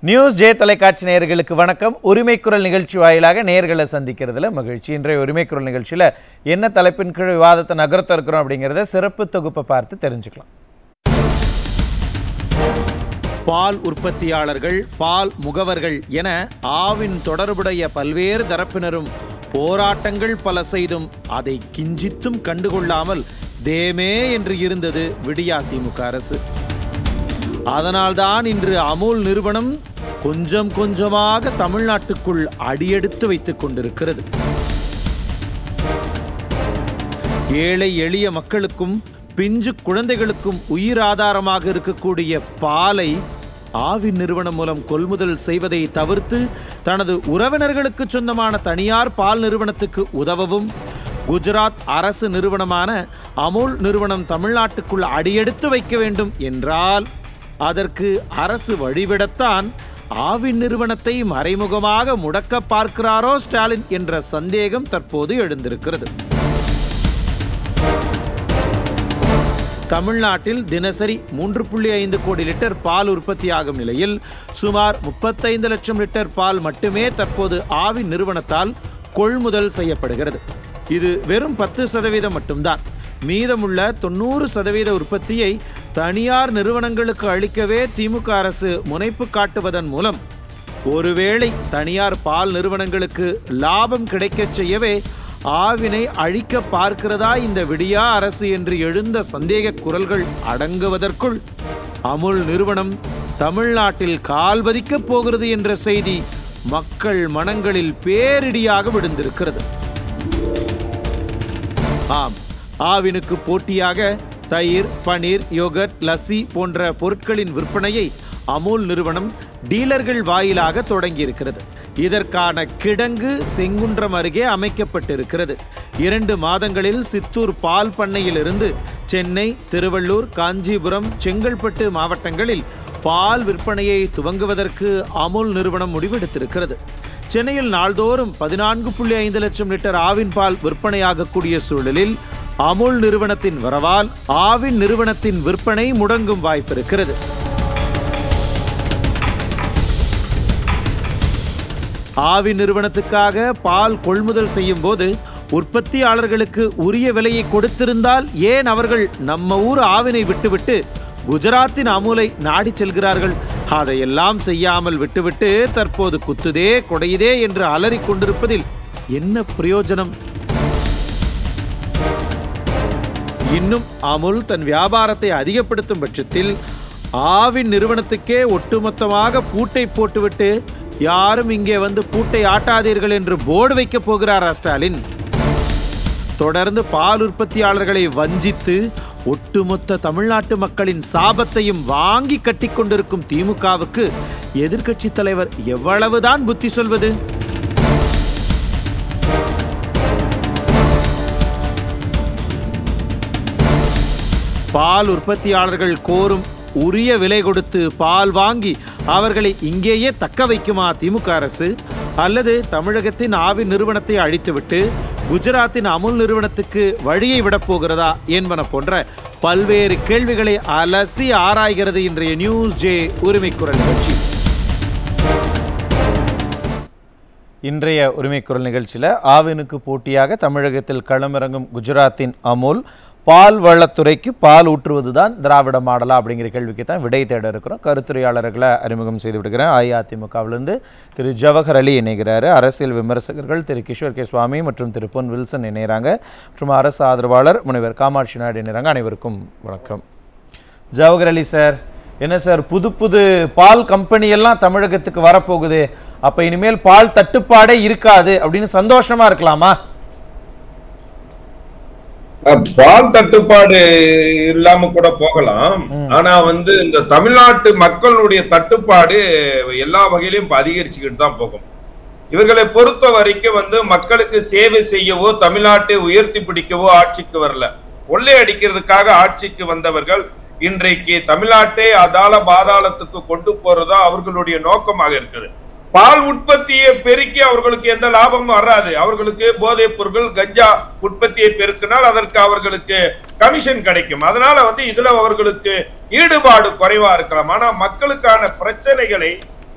News J தொலைக்காட்சி நேயர்களுக்கு வணக்கம் உரிமை குரல் நிகழ்ச்சி வாயிலாக நேயர்களை சந்திக்கிறதுல மகிழ்ச்சி இன்றைய உரிமை குரல் நிகழ்ச்சியில் என்ன தலைப்பின் கீழ் விவாதத்தை நகர்த்த இருக்கிறோம் அப்படிங்கிறத சிறப்பு தொகுப்பை பார்த்து தெரிஞ்சுக்கலாம் பால் உற்பத்தியாளர்கள் பால் முகவர்கள் என ஆவின் தொடர்புடைய பல்வேறு தரப்பினரும் போராட்டங்கள் பல செய்தும் அதை கிஞ்சித்தும் கண்டுகொள்ளாமல் தேமே என்று இருந்தது விடியா திமுக அரசு அதனால்தான் இன்று அமுல் நிறுவனம் கொஞ்சம் கொஞ்சமாக தமிழ்நாட்டுக்குள் அடியெடுத்து வைத்துக் கொண்டிருக்கிறது ஏழை எளிய மக்களுக்கும் பிஞ்சு குழந்தைகளுக்கும் உயிர் ஆதாரமாக இருக்கக்கூடிய பாலை ஆவின் நிறுவனம் மூலம் கொள்முதல் செய்வதை தவிர்த்து தனது உறவினர்களுக்கு சொந்தமான தனியார் பால் நிறுவனத்துக்கு உதவவும் குஜராத் அரசு நிறுவனமான அமுல் நிறுவனம் தமிழ்நாட்டுக்குள் அடியெடுத்து வைக்க வேண்டும் என்றால் அதற்கு அரசு வழிவிடத்தான் ஆவின் நிறுவனத்தை மறைமுகமாக முடக்க பார்க்கிறாரோ ஸ்டாலின் என்ற சந்தேகம் தற்போது எழுந்திருக்கிறது தமிழ்நாட்டில் தினசரி மூன்று புள்ளி ஐந்து கோடி லிட்டர் பால் உற்பத்தியாகும் நிலையில் சுமார் முப்பத்தைந்து லட்சம் லிட்டர் பால் மட்டுமே தற்போது ஆவின் நிறுவனத்தால் கொள்முதல் செய்யப்படுகிறது இது வெறும் பத்து சதவீதம் மட்டும்தான் மீதமுள்ள தொண்ணூறு சதவீத உற்பத்தியை தனியார் நிறுவனங்களுக்கு அளிக்கவே திமுக அரசு முனைப்பு காட்டுவதன் மூலம் ஒருவேளை தனியார் பால் நிறுவனங்களுக்கு லாபம் கிடைக்கச் செய்யவே ஆவினை அழிக்க பார்க்கிறதா இந்த விடியா அரசு என்று எழுந்த சந்தேக குரல்கள் அடங்குவதற்குள் அமுல் நிறுவனம் தமிழ்நாட்டில் கால் பதிக்கப் போகிறது என்ற செய்தி மக்கள் மனங்களில் பேரிடியாக விழுந்திருக்கிறது ஆம் ஆவினுக்கு போட்டியாக தயிர் பனீர் யோகட் லஸ்ஸி போன்ற பொருட்களின் விற்பனையை அமுல் நிறுவனம் டீலர்கள் வாயிலாக தொடங்கியிருக்கிறது இதற்கான கிடங்கு செங்குன்றம் அருகே அமைக்கப்பட்டிருக்கிறது இரண்டு மாதங்களில் சித்தூர் பால் பண்ணையிலிருந்து சென்னை திருவள்ளூர் காஞ்சிபுரம் செங்கல்பட்டு மாவட்டங்களில் பால் விற்பனையை துவங்குவதற்கு அமுல் நிறுவனம் முடிவெடுத்திருக்கிறது சென்னையில் நாள்தோறும் பதினான்கு புள்ளி ஐந்து லட்சம் லிட்டர் ஆவின் பால் விற்பனையாகக்கூடிய சூழலில் அமுல் நிறுவனத்தின் வரவால் ஆவின் நிறுவனத்தின் விற்பனை முடங்கும் வாய்ப்பிருக்கிறது ஆவி நிறுவனத்துக்காக பால் கொள்முதல் செய்யும் போது உற்பத்தியாளர்களுக்கு உரிய விலையை கொடுத்திருந்தால் ஏன் அவர்கள் நம்ம ஊர் ஆவினை விட்டுவிட்டு குஜராத்தின் அமுலை நாடி செல்கிறார்கள் அதையெல்லாம் செய்யாமல் விட்டுவிட்டு தற்போது குத்துதே கொடையுதே என்று அலறிக் கொண்டிருப்பதில் என்ன பிரயோஜனம் இன்னும் அமுல் தன் வியாபாரத்தை அதிகப்படுத்தும் பட்சத்தில் ஆவின் நிறுவனத்துக்கே ஒட்டுமொத்தமாக பூட்டை போட்டுவிட்டு யாரும் இங்கே வந்து பூட்டை ஆட்டாதீர்கள் என்று போர்டு வைக்கப் போகிறாரா ஸ்டாலின் தொடர்ந்து பால் உற்பத்தியாளர்களை வஞ்சித்து ஒட்டுமொத்த தமிழ்நாட்டு மக்களின் சாபத்தையும் வாங்கி கட்டிக்கொண்டிருக்கும் திமுகவுக்கு எதிர்க்கட்சி தலைவர் எவ்வளவுதான் புத்தி சொல்வது பால் உற்பத்தியாளர்கள் கோரும் உரிய விலை கொடுத்து பால் வாங்கி அவர்களை இங்கேயே தக்க வைக்குமா திமுக அரசு அல்லது தமிழகத்தின் ஆவி நிறுவனத்தை அழித்துவிட்டு குஜராத்தின் அமுல் நிறுவனத்துக்கு வழியை விடப் போகிறதா என்பன போன்ற பல்வேறு கேள்விகளை அலசி ஆராய்கிறது இன்றைய நியூஸ் ஜே உரிமை குரல் நிகழ்ச்சி இன்றைய உரிமை குரல் நிகழ்ச்சியில் ஆவினுக்கு போட்டியாக தமிழகத்தில் களமிறங்கும் குஜராத்தின் அமுல் பால் வளத்துறைக்கு பால் ஊற்றுவதுதான் திராவிட மாடலா அப்படிங்கிற கேள்விக்கு தான் விடை தேட இருக்கிறோம் கருத்துரையாளர்களை அறிமுகம் செய்து விடுகிறேன் அஇஅதிமுகவிலிருந்து திரு ஜவஹர் அலி இணைகிறாரு அரசியல் விமர்சகர்கள் திரு கிஷோர் கே சுவாமி மற்றும் திரு பொன் வில்சன் இணைகிறாங்க மற்றும் அரசு ஆதரவாளர் முனைவர் காமாட்சி நாயுடு இணைகிறாங்க அனைவருக்கும் வணக்கம் ஜவஹர் அலி சார் என்ன சார் புது புது பால் கம்பெனி எல்லாம் தமிழகத்துக்கு வரப்போகுது அப்ப இனிமேல் பால் தட்டுப்பாடே இருக்காது அப்படின்னு சந்தோஷமா இருக்கலாமா அஹ் பால் தட்டுப்பாடு இல்லாம கூட போகலாம் ஆனா வந்து இந்த தமிழ்நாட்டு மக்களுடைய தட்டுப்பாடு எல்லா வகையிலும் இப்ப அதிகரிச்சுக்கிட்டு தான் போகும் இவர்களை பொறுத்த வரைக்கும் வந்து மக்களுக்கு சேவை செய்யவோ தமிழ்நாட்டை உயர்த்தி பிடிக்கவோ ஆட்சிக்கு வரல கொள்ளை அடிக்கிறதுக்காக ஆட்சிக்கு வந்தவர்கள் இன்றைக்கு தமிழ்நாட்டை அதால பாதாளத்துக்கு கொண்டு போறதா அவர்களுடைய நோக்கமாக இருக்குது பால் உற்பத்தியை பெருக்கி அவர்களுக்கு எந்த லாபமும் வராது அவர்களுக்கு போதைப் பொருட்கள் கஞ்சா உற்பத்தியை பெருக்கினால் அதற்கு அவர்களுக்கு கமிஷன் கிடைக்கும் அதனால வந்து இதுல அவர்களுக்கு ஈடுபாடு குறைவா இருக்கலாம் ஆனா மக்களுக்கான பிரச்சனைகளை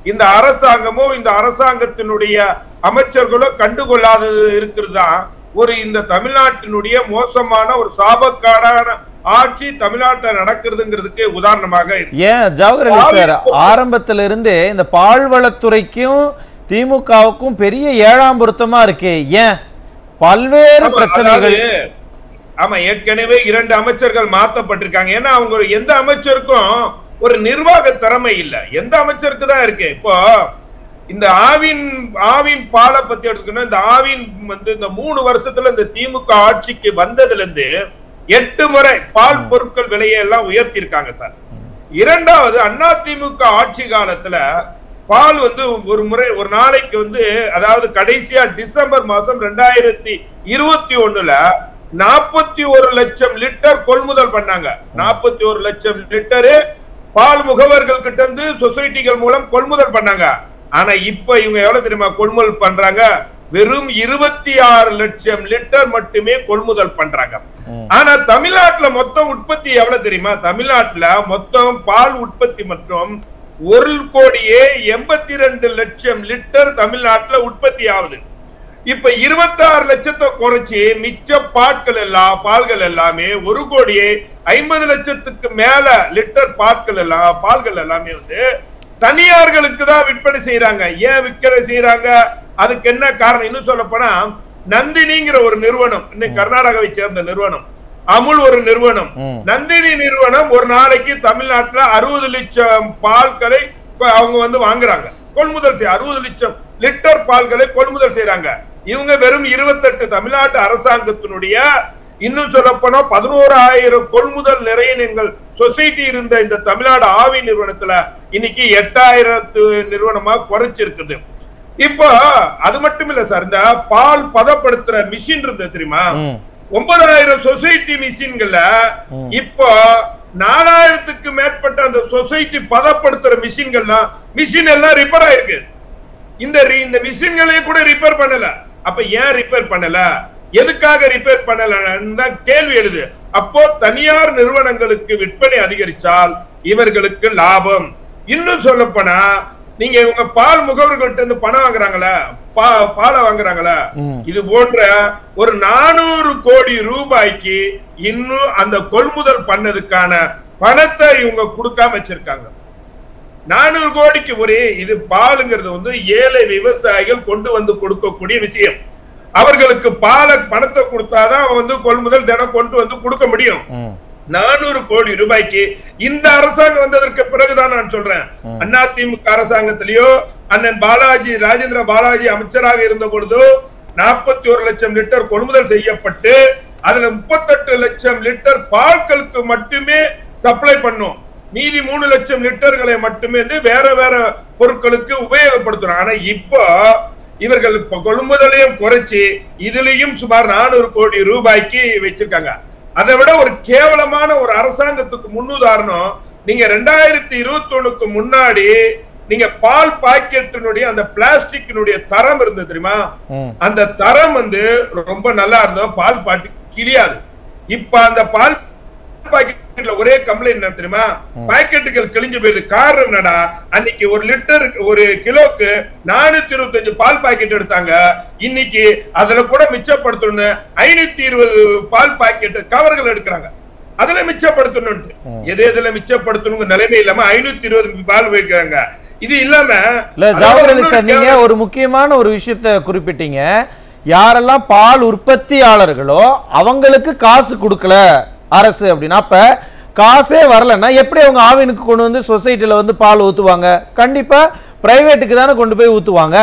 இந்த அரசாங்கமோ இந்த அரசாங்கத்தினுடைய அமைச்சர்களோ கண்டுகொள்ளாதது இருக்கிறது தான் ஒரு இந்த தமிழ்நாட்டினுடைய மோசமான ஒரு சாபக்காடான ஆட்சி தமிழ்நாட்டுல நடக்கிறதுங்கிறதுக்கு உதாரணமாக இருக்கு. ஏன் ஜவஹர் அலி சார் ஆரம்பத்துல இருந்தே இந்த பால்வளத்துறைக்கும் திமுகவுக்கும் பெரிய ஏழாம் பொருத்தமா இருக்கே ஏன் பல்வேறு ஆமா, பிரச்சனைகள் அதாவது, ஆமா ஏற்கனவே இரண்டு அமைச்சர்கள் மாத்தப்பட்டிருக்காங்க ஏன்னா அவங்க எந்த அமைச்சருக்கும் ஒரு நிர்வாக திறமை இல்ல எந்த அமைச்சருக்கு தான் இருக்கு இப்போ இந்த ஆவின் ஆவின் பாலை பத்தி எடுத்துக்கணும் இந்த ஆவின் வந்து இந்த மூணு வருஷத்துல இந்த திமுக ஆட்சிக்கு வந்ததுல இருந்து எட்டு முறை பால் பொருட்கள் விலையை எல்லாம் உயர்த்தி இருக்காங்க சார் இரண்டாவது அண்ணா திமுக ஆட்சி காலத்துல பால் வந்து ஒரு முறை ஒரு நாளைக்கு வந்து அதாவது கடைசியா டிசம்பர் மாசம் ரெண்டாயிரத்தி இருபத்தி ஒண்ணுல நாற்பத்தி ஒரு லட்சம் லிட்டர் கொள்முதல் பண்ணாங்க நாற்பத்தி ஒரு லட்சம் லிட்டரு பால் முகவர்கள் கிட்ட இருந்து சொசைட்டிகள் மூலம் கொள்முதல் பண்ணாங்க ஆனா இப்ப இவங்க எவ்வளவு தெரியுமா கொள்முதல் பண்றாங்க வெறும் இருபத்தி ஆறு லட்சம் லிட்டர் மட்டுமே கொள்முதல் பண்றாங்க ஆனா தமிழ்நாட்டுல மொத்தம் உற்பத்தி எவ்வளவு தெரியுமா தமிழ்நாட்டுல மொத்தம் பால் உற்பத்தி மற்றும் ஒரு கோடியே எண்பத்தி ரெண்டு லட்சம் லிட்டர் தமிழ்நாட்டுல உற்பத்தி ஆகுது இப்ப இருபத்தாறு லட்சத்தை குறைச்சு மிச்ச பாட்கள் எல்லாம் பால்கள் எல்லாமே ஒரு கோடியே ஐம்பது லட்சத்துக்கு மேல லிட்டர் பாட்கள் எல்லாம் பால்கள் எல்லாமே வந்து தனியார்களுக்கு தான் விற்பனை செய்யறாங்க ஏன் விற்பனை செய்யறாங்க அதுக்கு என்ன காரணம் இன்னும் சொல்ல போனா நந்தினிங்கிற ஒரு நிறுவனம் இன்னைக்கு கர்நாடகாவை சேர்ந்த நிறுவனம் அமுல் ஒரு நிறுவனம் ம். நந்தினி நிறுவனம் ஒரு நாளைக்கு தமிழ்நாட்டுல அறுபது லட்சம் பால்களை இப்ப அவங்க வந்து வாங்குறாங்க கொள்முதல் செய்ய அறுபது லட்சம் லிட்டர் பால்களை கொள்முதல் செய்யறாங்க இவங்க வெறும் இருபத்தெட்டு தமிழ்நாட்டு அரசாங்கத்தினுடைய இன்னும் சொல்ல போனா பதினோராயிரம் கொள்முதல் நிறைய எங்கள் சொசைட்டி இருந்த இந்த தமிழ்நாடு ஆவி நிறுவனத்துல இன்னைக்கு எட்டாயிரத்து நிறுவனமா குறைச்சிருக்குது இப்போ அது மட்டும் இல்ல சார் இந்த பால் பதப்படுத்துற மிஷின் இருந்தது தெரியுமா ம். ஒன்பதாயிரம் சொசைட்டி மிஷின்கள்ல ம். இப்போ நாலாயிரத்துக்கு மேற்பட்ட அந்த சொசைட்டி பதப்படுத்துற மிஷின்கள்லாம் மிஷின் எல்லாம் ரிப்பேர் ஆயிருக்கு இந்த ரி- இந்த மிஷின்களே கூட ரிப்பேர் பண்ணல அப்ப ஏன் ரிப்பேர் பண்ணல எதுக்காக ரிப்பேர் பண்ணல கேள்வி எழுது அப்போ தனியார் நிறுவனங்களுக்கு விற்பனை அதிகரிச்சால் இவர்களுக்கு லாபம் இன்னும் சொல்ல போனா நீங்க இவங்க பால் முகவர்கள்ட்ட இருந்து பணம் வாங்குறாங்களா பா பாலை வாங்குறாங்களா ம். இது போன்ற ஒரு நானூறு கோடி ரூபாய்க்கு இன்னும் அந்த கொள்முதல் பண்ணதுக்கான பணத்தை இவங்க கொடுக்காம வச்சிருக்காங்க நானூறு கோடிக்கு ஒரே இது பாலுங்கிறது வந்து ஏழை விவசாயிகள் கொண்டு வந்து கொடுக்கக்கூடிய விஷயம் அவர்களுக்கு பாலை பணத்தை கொடுத்தாதான் அவன் வந்து கொள்முதல் தினம் கொண்டு வந்து கொடுக்க முடியும் ம். நானூறு கோடி ரூபாய்க்கு இந்த அரசாங்கம் வந்ததற்கு பிறகுதான் நான் சொல்றேன் அதிமுக அரசாங்கத்திலேயோ அண்ணன் பாலாஜி ராஜேந்திர பாலாஜி அமைச்சராக இருந்த பொழுதோ நாற்பத்தி ஒரு லட்சம் லிட்டர் கொள்முதல் செய்யப்பட்டு அதுல முப்பத்தெட்டு லட்சம் லிட்டர் பால்களுக்கு மட்டுமே சப்ளை பண்ணும் மீதி மூணு லட்சம் லிட்டர்களை மட்டுமே வந்து வேற வேற பொருட்களுக்கு உபயோகப்படுத்துறோம் ஆனா இப்போ இவர்கள் இப்ப கொள்முதலையும் குறைச்சு இதுலயும் சுமார் நானூறு கோடி ரூபாய்க்கு வச்சிருக்காங்க அதை விட ஒரு கேவலமான ஒரு அரசாங்கத்துக்கு முன்னுதாரணம் நீங்க ரெண்டாயிரத்தி இருபத்தி ஒண்ணுக்கு முன்னாடி நீங்க பால் பாக்கெட்டினுடைய அந்த பிளாஸ்டிக்கினுடைய தரம் இருந்தது தெரியுமா ம். அந்த தரம் வந்து ரொம்ப நல்லா இருந்தோம் பால் பாட்டு கிளியாது இப்ப அந்த பால் பாக்கெட்ல ஒரே கம்ப்ளைண்ட் என்ன தெரியுமா பாக்கெட்டுகள் கிழிஞ்சு போயிருது காரணம் என்னடா அன்னைக்கு ஒரு லிட்டர் ஒரு கிலோக்கு நானூத்தி இருபத்தஞ்சு பால் பாக்கெட் எடுத்தாங்க இன்னைக்கு அதுல கூட மிச்சப்படுத்தணும்னு ஐநூத்தி இருபது பால் பாக்கெட் கவர்கள் எடுக்கிறாங்க அதுல மிச்சப்படுத்தணும் எது எதுல மிச்சப்படுத்தணுங்க நிலைமை இல்லாம ஐநூத்தி இருபது பால் வைக்கிறாங்க இது இல்லாம இல்ல ஜவஹர் அலி சார் நீங்க ஒரு முக்கியமான ஒரு விஷயத்தை குறிப்பிட்டீங்க யாரெல்லாம் பால் உற்பத்தியாளர்களோ அவங்களுக்கு காசு கொடுக்கல அரசு அப்படின்னா அப்ப காசே வரலன்னா எப்படி அவங்க ஆவினுக்கு கொண்டு வந்து சொசைட்டில வந்து பால் ஊத்துவாங்க கண்டிப்பா பிரைவேட்டுக்கு தானே கொண்டு போய் ஊத்துவாங்க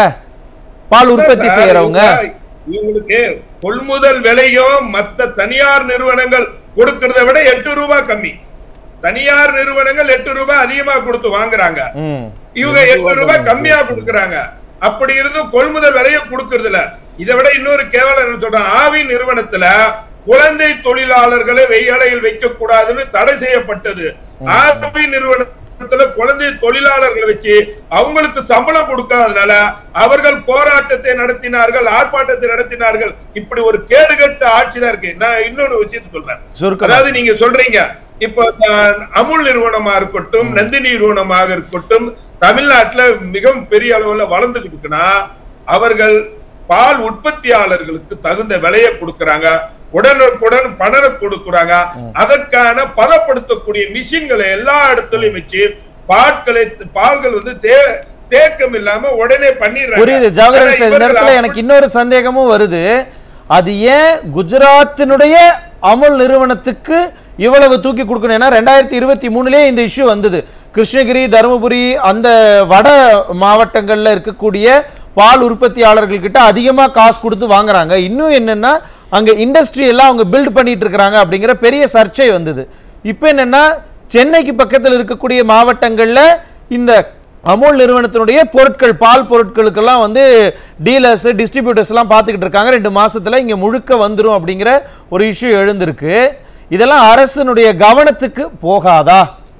பால் உற்பத்தி சார், செய்யறவங்க இவங்க- இவங்களுக்கு கொள்முதல் விலையும் மத்த தனியார் நிறுவனங்கள் கொடுக்கறத விட எட்டு ரூபாய் கம்மி தனியார் நிறுவனங்கள் எட்டு ரூபாய் அதிகமா கொடுத்து வாங்குறாங்க ம் இவங்க எட்டு ரூபாய் கம்மியா கொடுக்கறாங்க அப்படி இருந்தும் கொள்முதல் விலையை கொடுக்கறது இல்ல இதை விட இன்னொரு கேவலம் என்ன சொல்றேன் ஆவி நிறுவனத்துல குழந்தை தொழிலாளர்களை வெய்யலையில் வைக்க கூடாதுன்னு தடை செய்யப்பட்டது ஆவி நிறுவனத்துல குழந்தை தொழிலாளர்களை வச்சு அவங்களுக்கு சம்பளம் கொடுக்காதனால அவர்கள் போராட்டத்தை நடத்தினார்கள் ஆர்ப்பாட்டத்தை நடத்தினார்கள் இப்படி ஒரு கேடுகட்ட ஆட்சி தான் இருக்கு நான் இன்னொரு விஷயத்தை சொல்றேன் சுருக்கம் அதாவது நீங்க சொல்றீங்க இப்ப அஹ், அமுல் நிறுவனமா இருக்கட்டும் நந்தினி நிறுவனமாக இருக்கட்டும் தமிழ்நாட்டுல மிகவும் பெரிய அளவுல வளர்ந்துகிட்டு இருக்குன்னா அவர்கள் பால் உற்பத்தியாளர்களுக்கு தகுந்த விலையை கொடுக்கறாங்க உடனுக்குடன் பணம் கொடுக்கறாங்க அதற்கான பதப்படுத்தக்கூடிய மிஷின்களை எல்லா இடத்துலயும் வச்சு பாட்களை பால்கள் வந்து தே தேக்கம் இல்லாம உடனே பண்ணிடுறாங்க புரியுது ஜவஹர் ஆனா சார் இந்த இவர்கள் இடத்துல எனக்கு இன்னொரு சந்தேகமும் வருது அது ஏன் குஜராத்தினுடைய அமுல் நிறுவனத்துக்கு இவ்வளவு தூக்கி கொடுக்கணும் ஏன்னா ரெண்டாயிரத்தி இருபத்தி மூணுலயே இந்த இஷ்யூ வந்தது கிருஷ்ணகிரி தருமபுரி அந்த வட மாவட்டங்கள்ல இருக்கக்கூடிய பால் உற்பத்தியாளர்கள் கிட்ட அதிகமா காசு கொடுத்து வாங்குறாங்க இன்னும் என்னன்னா அங்க இண்டஸ்ட்ரி எல்லாம் அவங்க பில்ட் பண்ணிட்டு இருக்காங்க அப்படிங்கிற பெரிய சர்ச்சை வந்தது இப்போ என்னன்னா சென்னைக்கு பக்கத்தில் இருக்கக்கூடிய மாவட்டங்கள்ல இந்த அமுல் நிறுவனத்தினுடைய பொருட்கள் பால் பொருட்களுக்கெல்லாம் வந்து டீலர்ஸ் டிஸ்ட்ரிபியூட்டர்ஸ் எல்லாம் பார்த்துக்கிட்டு இருக்காங்க ரெண்டு மாசத்துல இங்க முழுக்க வந்துரும் அப்படிங்கிற ஒரு இஷ்யூ எழுந்திருக்கு இதெல்லாம் அரசினுடைய கவனத்துக்கு போகாதா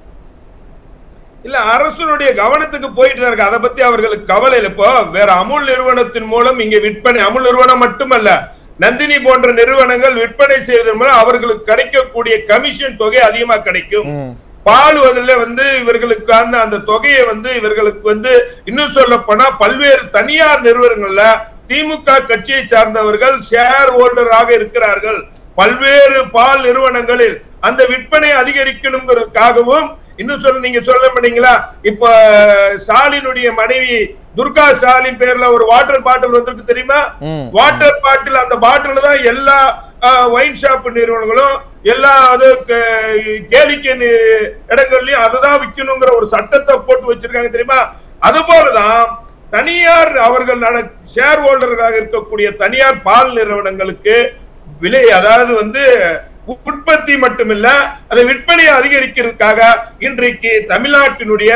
இல்ல அரசனுடைய கவனத்துக்கு போயிட்டு தான் இருக்கு அதை பத்தி அவர்களுக்கு கவலை இல்லை இப்போ வேற அமுல் நிறுவனத்தின் மூலம் இங்க விற்பனை அமுல் நிறுவனம் மட்டுமல்ல நந்தினி போன்ற நிறுவனங்கள் விற்பனை செய்வதன் மூலம் அவர்களுக்கு கிடைக்கக்கூடிய கமிஷன் தொகை அதிகமா கிடைக்கும் ம். பால் அதுல வந்து இவர்களுக்கான அந்த தொகையை வந்து இவர்களுக்கு வந்து இன்னும் சொல்ல போனா பல்வேறு தனியார் நிறுவனங்கள்ல திமுக கட்சியை சார்ந்தவர்கள் ஷேர் ஹோல்டராக இருக்கிறார்கள் பல்வேறு பால் நிறுவனங்களில் அந்த விற்பனை அதிகரிக்கணுங்கிறதுக்காகவும் இன்னும் சொல்ல நீங்க சொல்ல மாட்டீங்களா இப்ப ஸ்டாலினுடைய மனைவி துர்கா ஸ்டாலின் பேர்ல ஒரு வாட்டர் பாட்டில் வந்திருக்கு தெரியுமா ம். வாட்டர் பாட்டில் அந்த பாட்டில் தான் எல்லா ஒயின் ஷாப் நிறுவனங்களும் எல்லா அது க- கேளிக்கை நி- இடங்கள்லயும் அதுதான் விக்கணுங்கிற ஒரு சட்டத்தை போட்டு வச்சிருக்காங்க தெரியுமா அது போலதான் தனியார் அவர்கள் நட ஷேர் ஹோல்டர்களாக இருக்கக்கூடிய தனியார் பால் நிறுவனங்களுக்கு விலை அதாவது வந்து உற்பத்தி மட்டுமில்ல அதை விற்பனையை அதிகரிக்கிறதுக்காக இன்றைக்கு தமிழ்நாட்டினுடைய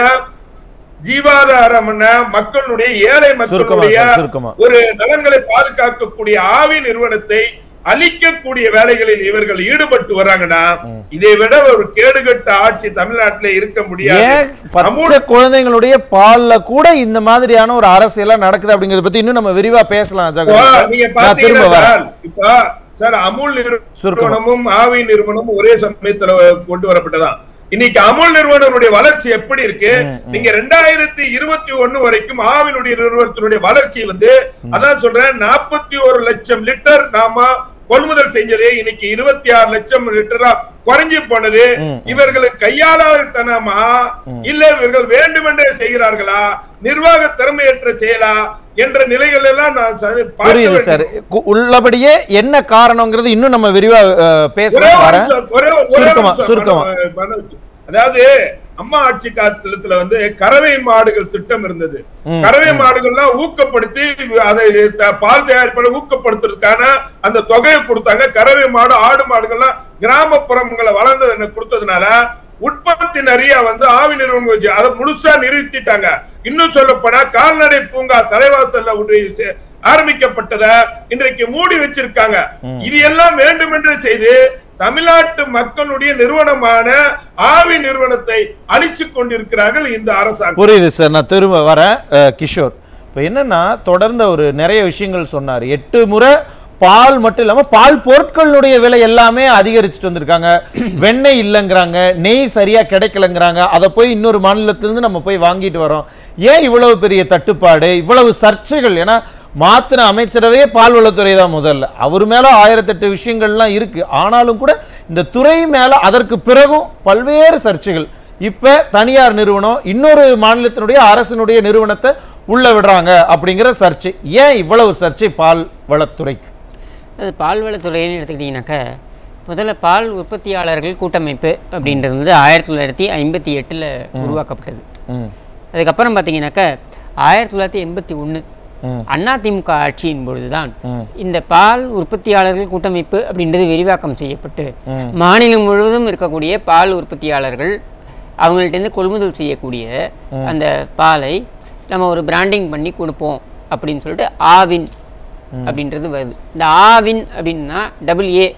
ஜீவாதாரமான மக்களுடைய ஏழை மக்களுடைய சார், சுருக்கமா. ஒரு நலன்களை பாதுகாக்கக்கூடிய ஆவி நிறுவனத்தை அழிக்கக்கூடிய வேலைகளில் இவர்கள் ஈடுபட்டு வராங்கன்னா இதை விட ஒரு கேடுகட்ட ஆட்சி தமிழ்நாட்டிலே இருக்க முடியாது ஏன் பச்சை குழந்தைங்களுடைய பால்ல கூட இந்த மாதிரியான ஒரு அரசியலாம் நடக்குது அப்படிங்கறத பத்தி இன்னும் நம்ம விரிவா பேசலாம் இப்போ ஜெகன் சார். நீங்க நான் திரும்ப பாத்தீங்கன்னா வரேன் சார் இப்ப சார் அமுல் சுருக்கமா. நிறுவனமும் ஆவி நிறுவனமும் ஒரே சமயத்துல கொண்டு வரப்பட்டதான் இன்னைக்கு அமுல் நிறுவனனுடைய வளர்ச்சி எப்படி இருக்கு நீங்க ரெண்டாயிரத்தி இருபத்தி ஒண்ணு வரைக்கும் ஆவினுடைய நிறுவனத்தினுடைய வளர்ச்சி வந்து அதான் சொல்றேன் நாற்பத்தி ஒரு லட்சம் லிட்டர் நாம கொள்முதல் செஞ்சதே இன்னைக்கு இருபத்தி ஆறு லட்சம் லிட்டரா குறைஞ்சு போனது ம். இவர்களுக்கு கையாளாதனமா இல்ல இவர்கள் வேண்டுமென்றே செய்கிறார்களா நிர்வாக திறமையற்ற செயலா என்ற நிலைகள் எல்லாம் நான் ச- பார்க்க புரியுது வேண்டும். சார் கு- உள்ளபடியே என்ன காரணங்கிறது இன்னும் நம்ம விரிவா அஹ், ஒரே பேசலாம் ஒரு வரேன் நிமிஷம், ஒரே ஒரு- ஒரே சுருக்கமா, நிமிஷம் சுருக்கமா. மனோ- மனோஜ். அதாவது அம்மா ஆட்சி காலத்துல வந்து கறவை மாடுகள் திட்டம் இருந்தது ம், கறவை மாடுகள்லாம் ஊக்கப்படுத்தி அதை த- பால் தயாரிப்பை ஊக்கப்படுத்துறதுக்கான அந்த தொகையை கொடுத்தாங்க கறவை மாடு ஆடு மாடுகள்லாம் கிராமப்புறங்களை வளர்ந்து கொடுத்ததுனால உற்பத்தி நிறைய வந்து ஆவி நிறுவனம் வச்சு அதை முழுசா நிறுத்திட்டாங்க இன்னும் சொல்ல போனா கால்நடை பூங்கா தலைவாசல்ல ஒன்று செ- ஆரம்பிக்கப்பட்டத இன்றைக்கு மூடி வச்சிருக்காங்க இது எல்லாம் வேண்டுமென்று செய்து தமிழ்நாட்டு மக்களுடைய நிறுவனமான ஆவி நிறுவனத்தை அழிச்சுக் கொண்டிருக்கிறார்கள் இந்த அரசாங்கம் புரியுது சார் நான் திரும்ப வரேன் அஹ், கிஷோர் இப்போ என்னன்னா தொடர்ந்த ஒரு நிறைய விஷயங்கள் சொன்னார் எட்டு முறை பால் மட்டும் இல்லாம பால் பொருட்களுடைய விலை எல்லாமே அதிகரிச்சுட்டு வந்திருக்காங்க வெண்ணெய் இல்லைங்கிறாங்க நெய் சரியா கிடைக்கலங்கிறாங்க அதை போய் இன்னொரு மாநிலத்திலிருந்து நம்ம போய் வாங்கிட்டு வரோம் ஏன் இவ்வளவு பெரிய தட்டுப்பாடு இவ்வளவு சர்ச்சைகள் ஏன்னா மாத்தின அமைச்சரவே பால்வளத்துறை தான் முதல்ல அவர் மேல ஆயிரத்தெட்டு விஷயங்கள்லாம் இருக்கு ஆனாலும் கூட இந்த துறை மேல அதற்கு பிறகும் பல்வேறு சர்ச்சைகள் இப்ப தனியார் நிறுவனம் இன்னொரு மாநிலத்தினுடைய அரசினுடைய நிறுவனத்தை உள்ள விடுறாங்க அப்படிங்கிற சர்ச்சை ஏன் இவ்வளவு சர்ச்சை பால் வளத்துறைக்கு அது பால்வளத்துறைன்னு எடுத்துக்கிட்டிங்கனாக்கா முதல்ல பால் உற்பத்தியாளர்கள் கூட்டமைப்பு அப்படின்றது வந்து ஆயிரத்தி தொள்ளாயிரத்தி ஐம்பத்தி எட்டில் உருவாக்கப்பட்டது ம், அதுக்கப்புறம் பார்த்தீங்கன்னாக்கா ஆயிரத்தி தொள்ளாயிரத்தி எண்பத்தி ஒன்று ம், அதிமுக ஆட்சியின் பொழுதுதான் ம். இந்த பால் உற்பத்தியாளர்கள் கூட்டமைப்பு அப்படின்றது விரிவாக்கம் செய்யப்பட்டு ம். மாநிலம் முழுவதும் இருக்கக்கூடிய பால் உற்பத்தியாளர்கள் அவங்கள்ட்டேருந்து கொள்முதல் செய்யக்கூடிய அந்த பாலை நம்ம ஒரு பிராண்டிங் பண்ணி கொடுப்போம் அப்படின்னு சொல்லிட்டு ஆவின் அப்படின்றது வருது இந்த ஆவின் அப்படின்னா டபுள் ஏ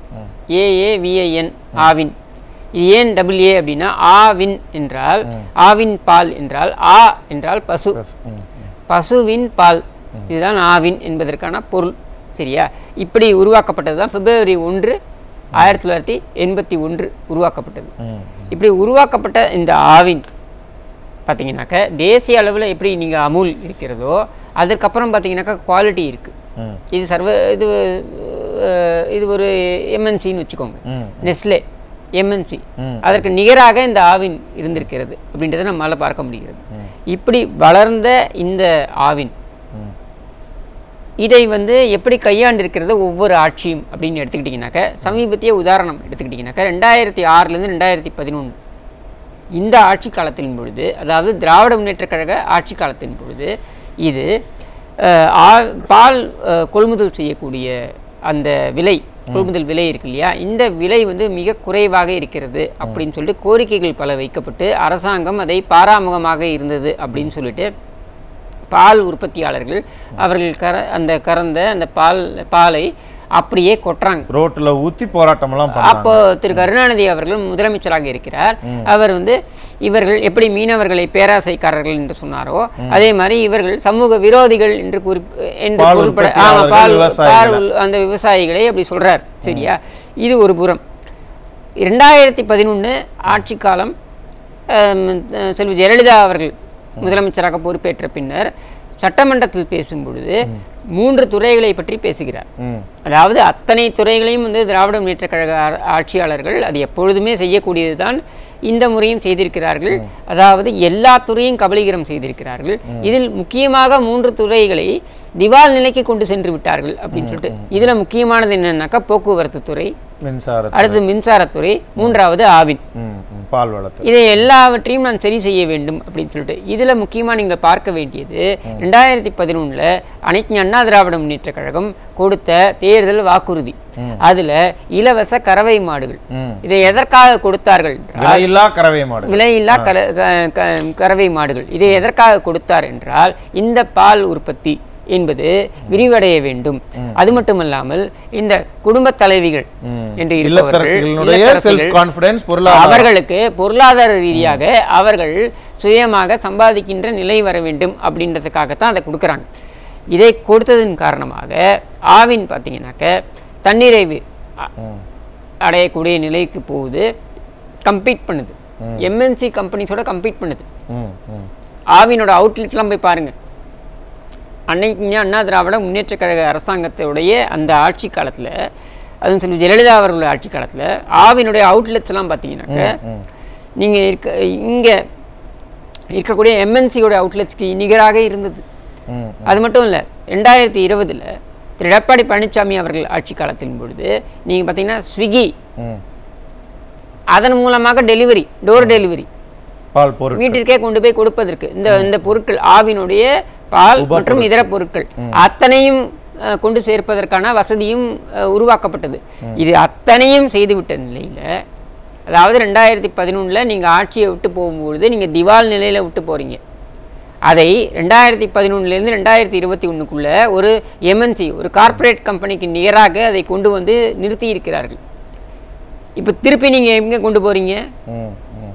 ஏஏவிஐஎன் ஆவின் இது ஏன் டபுள் ஏ அப்படின்னா ஆவின் என்றால் ஆவின் பால் என்றால் ஆ என்றால் பசு ம், பசுவின் பால் இதுதான் ஆவின் என்பதற்கான பொருள் சரியா இப்படி உருவாக்கப்பட்டது தான் பிப்ரவரி ஒன்று ஆயிரத்தி தொள்ளாயிரத்தி எண்பத்தி ஒன்று உருவாக்கப்பட்டது ம் இப்படி உருவாக்கப்பட்ட இந்த ஆவின் பார்த்தீங்கன்னாக்க தேசிய அளவில் எப்படி நீங்கள் அமுல் இருக்கிறதோ அதுக்கப்புறம் பார்த்தீங்கன்னாக்கா குவாலிட்டி இருக்குது ம் இது சர்வ இது அஹ், இது ஒரு எம்என்சின்னு வச்சுக்கோங்க ம் நெஸ்லே எம்என்சி ம். அதற்கு நிகராக இந்த ஆவின் இருந்திருக்கிறது அப்படின்றத நம்மளால் பார்க்க முடிகிறது இப்படி வளர்ந்த இந்த ஆவின் ம் இதை வந்து எப்படி கையாண்டிருக்கிறது ஒவ்வொரு ஆட்சியும் அப்படின்னு எடுத்துக்கிட்டிங்கனாக்க சமீபத்திய உதாரணம் எடுத்துக்கிட்டிங்கனாக்க ரெண்டாயிரத்தி ஆறுலேருந்து ரெண்டாயிரத்தி பதினொன்று இந்த ஆட்சி காலத்தின் பொழுது அதாவது திராவிட முன்னேற்றக் கழக ஆட்சி காலத்தின் பொழுது இது அஹ், ஆ- பால் அஹ், கொள்முதல் செய்யக்கூடிய அந்த விலை கொள்முதல் விலை இருக்கு இல்லையா இந்த விலை வந்து மிக குறைவாக இருக்கிறது அப்படின்னு சொல்லிட்டு கோரிக்கைகள் பல வைக்கப்பட்டு அரசாங்கம் அதை பாராமுகமாக இருந்தது அப்படின்னு சொல்லிட்டு பால் உற்பத்தியாளர்கள் அவர்கள் கற அந்த கறந்த அந்த பால் பாலை அப்படியே கொட்டுறாங்க ரோட்ல ஊத்தி போராட்டமெல்லாம் பண்ணாங்க அப்போ திரு கருணாநிதி அவர்கள் முதலமைச்சராக இருக்கிறார் அவர் வந்து இவர்கள் எப்படி மீனவர்களை பேராசைக்காரர்கள் என்று சொன்னாரோ அதே மாதிரி இவர்கள் சமூக விரோதிகள் என்று குறி என்று பால் பொருள்பட ஆமா உற்பத்தியாளர்கள், பால் விவசாயிகளை. பால் உல்- அந்த விவசாயிகளை அப்படி சொல்றார் சரியா இது ஒரு புறம் இரண்டாயிரத்தி பதினொன்று ஆட்சி காலம் ஆம், அஹ், செல்வி ஜெயலலிதா அவர்கள் முதலமைச்சராக பொறுப்பேற்ற பின்னர் சட்டமன்றத்தில் பேசும் பொழுது மூன்று துறைகளை பற்றி பேசுகிறார் ம் அதாவது அத்தனை துறைகளையும் வந்து திராவிட முன்னேற்றக் கழக ஆ- ஆட்சியாளர்கள் அது எப்பொழுதுமே செய்யக்கூடியதுதான் இந்த முறையும் செய்திருக்கிறார்கள் அதாவது எல்லா துறையும் கபலீகரம் செய்திருக்கிறார்கள் இதில் முக்கியமாக மூன்று துறைகளை திவால் நிலைக்கு கொண்டு சென்று விட்டார்கள் அப்படின்னு சொல்லிட்டு இதுல முக்கியமானது என்னன்னாக்கா போக்குவரத்து துறை மின்சார அடுத்து மின்சாரத்துறை மூன்றாவது ஆவின் ம் ம், பால் வளர்த்து இதை எல்லாவற்றையும் நான் சரி செய்ய வேண்டும் அப்படின்னு சொல்லிட்டு இதுல முக்கியமா நீங்க பார்க்க வேண்டியது ரெண்டாயிரத்தி பதினொன்னுல அனைத்து அண்ணா திராவிட முன்னேற்றக் கழகம் கொடுத்த தேர்தல் வாக்குறுதி அதுல இலவச கறவை மாடுகள் ம் இதை எதற்காக கொடுத்தார்கள் என்றால் விலையில்லா கறவை மாடு விலையில்லா கல- க- க- கறவை மாடுகள் இதை எதற்காக கொடுத்தார் என்றால் இந்த பால் உற்பத்தி என்பது விரிவடைய வேண்டும் அது மட்டுமல்லாமல் இந்த குடும்ப தலைவிகள் ம். என்று இருப்பவர்கள், இல்லத்தரசிகளுடைய இல்லத்தரசிகள், செல்ஃப் கான்ஃபிடன்ஸ் பொருளாதார அவர்களுக்கு பொருளாதார ரீதியாக அவர்கள் சுயமாக சம்பாதிக்கின்ற நிலை வர வேண்டும் அப்படின்றதுக்காகத்தான் அதை கொடுக்குறாங்க இதை கொடுத்ததன் காரணமாக ஆவின் பார்த்தீங்கன்னாக்க தன்னிறைவு அ- ம். அடையக்கூடிய நிலைக்கு போகுது கம்பீட் பண்ணுது எம்என்சி கம்பெனிஸோட கம்பீட் பண்ணுது ம் ம் ஆவினோட அவுட்லெட்லாம் போய் பாருங்க அன்னைக்கு அண்ணா திராவிட முன்னேற்றக் கழக அரசாங்கத்துடைய அந்த ஆட்சி காலத்துல அதுவும் சொல்லி ஜெயலலிதா அவர்கள் ஆட்சி காலத்துல ஆவினுடைய அவுட்லெட்ஸ் எல்லாம் பார்த்தீங்கன்னாக்க ம் நீங்க இருக்க இங்க இருக்கக்கூடிய எம்என்சியோட அவுட்லெட்ஸ்க்கு நிகராக இருந்தது ம் அது மட்டும் இல்லை ரெண்டாயிரத்தி இருபதுல திரு எடப்பாடி பழனிசாமி அவர்கள் ஆட்சி காலத்தின் பொழுது நீங்க பார்த்தீங்கன்னா ஸ்விக்கி ம் அதன் மூலமாக டெலிவரி டோர் டெலிவரி பால் பொருள் வீட்டிற்கே கொண்டு போய் கொடுப்பதற்கு இந்த இந்த பொருட்கள் ஆவினுடைய பால் மற்றும் இதர பொருட்கள் அத்தனையும் அஹ், கொண்டு சேர்ப்பதற்கான வசதியும் அஹ், உருவாக்கப்பட்டது இது அத்தனையும் செய்துவிட்ட நிலையில அதாவது ரெண்டாயிரத்தி பதினொன்றில் நீங்கள் ஆட்சியை விட்டு போகும்பொழுது நீங்கள் திவால் நிலையில் விட்டு போறீங்க அதை ரெண்டாயிரத்தி பதினொன்றுலேருந்து ரெண்டாயிரத்தி இருபத்தி ஒன்றுக்குள்ள ஒரு எம்என்சி ஒரு கார்ப்பரேட் கம்பெனிக்கு நிகராக அதை கொண்டு வந்து நிறுத்தி இருக்கிறார்கள் இப்போ திருப்பி நீங்கள் எங்கே கொண்டு போறீங்க ம் ம்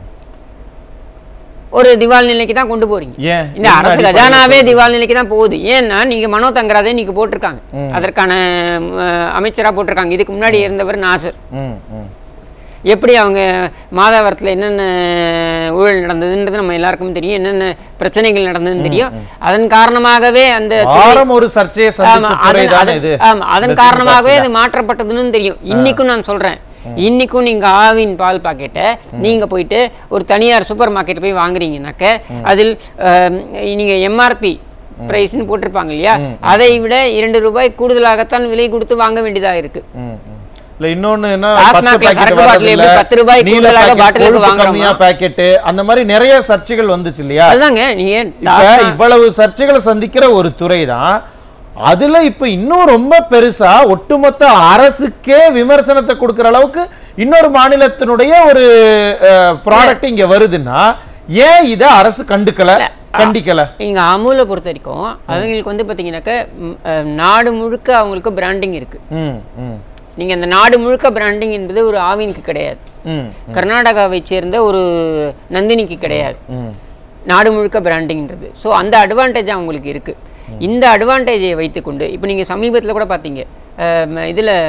ஒரு திவால் நிலைக்கு தான் கொண்டு போறீங்க ஏன் இந்த என்ன அரசு அடிப்படையில கஜானாவே திவால் நிலைக்கு தான் போகுது ஏன்னா நீங்க மனோ தங்கராதே நீங்க போட்டிருக்காங்க அதற்கான அஹ், அமைச்சரா போட்டிருக்காங்க இதுக்கு முன்னாடி இருந்தவர் நாசர் ம் ம் எப்படி அவங்க மாதாவரத்தில் என்னென்ன ஊழல் நடந்ததுன்றது நம்ம எல்லாருக்கும் தெரியும் என்னென்ன பிரச்சனைகள் நடந்ததுன்னு தெரியும் அதன் காரணமாகவே அந்த துறை- ஆரம் ஒரு சர்ச்சையை ஆமா, சந்திச்ச துறை அதன்- தானே அதன்- இது ஆமா, அதன் இந்த காரணமாகவே திமுக அது மாற்றப்பட்டதுன்னு தெரியும் இன்னைக்கும் நான் சொல்றேன் இன்னைக்கும் நீங்க ஆவின் பால் பாக்கெட்டை நீங்க போயிட்டு ஒரு தனியார் சூப்பர் மார்க்கெட் போய் வாங்குறீங்கனாக்க அதில் ஆம், நீங்க எம்ஆர்பி பிரைஸ்னு போட்டிருப்பாங்க இல்லையா அதை விட இரண்டு ரூபாய் கூடுதலாகத்தான் விலை கொடுத்து வாங்க வேண்டியதா இருக்கு ம், ம். இல்ல இன்னொன்னு என்ன டாஸ்மாக்ல பச்சை பாக்கெட் சரக்கு பாட்டில் எப்படி வரதில்ல, பத்து ரூபாய் நீல கூடுதலாக பாக்கெட், பாட்டிலுக்கு கொழுப்பு வாங்குறோமா? கம்மியா பாக்கெட் அந்த மாதிரி நிறைய சர்ச்சைகள் வந்துச்சு இல்லையா அதுதாங்க நீங்க இப்ப டாஸ்மாக் இவ்வளவு சர்ச்சைகளை சந்திக்கிற ஒரு துறை தான் அதுல இப்ப இன்னும் ரொம்ப பெருசா ஒட்டுமொத்த அரசுக்கே விமர்சனத்தை கொடுக்கிற அளவுக்கு இன்னொரு மாநிலத்தினுடைய ஒரு ப்ராடக்ட் இங்க வருதுன்னா ஏன் இத அரசு கண்டுக்கல கண்டிக்கல இங்க அமுலை பொறுத்த வரைக்கும் அவங்களுக்கு வந்து பாத்தீங்கன்னாக்க ம், அஹ், நாடு முழுக்க அவங்களுக்கு பிராண்டிங் இருக்கு ம் ம் நீங்க அந்த நாடு முழுக்க பிராண்டிங் என்பது ஒரு ஆவினுக்கு கிடையாது ம் கர்நாடகாவை சேர்ந்த ஒரு நந்தினிக்கு கிடையாது ம் நாடு முழுக்க பிராண்டிங்ன்றது ஸோ அந்த அட்வான்டேஜ் அவங்களுக்கு இருக்கு இந்த அட்வான்டேஜை வைத்துக்கொண்டு இப்போ நீங்க சமீபத்துல கூட பார்த்தீங்க அஹ், இதுல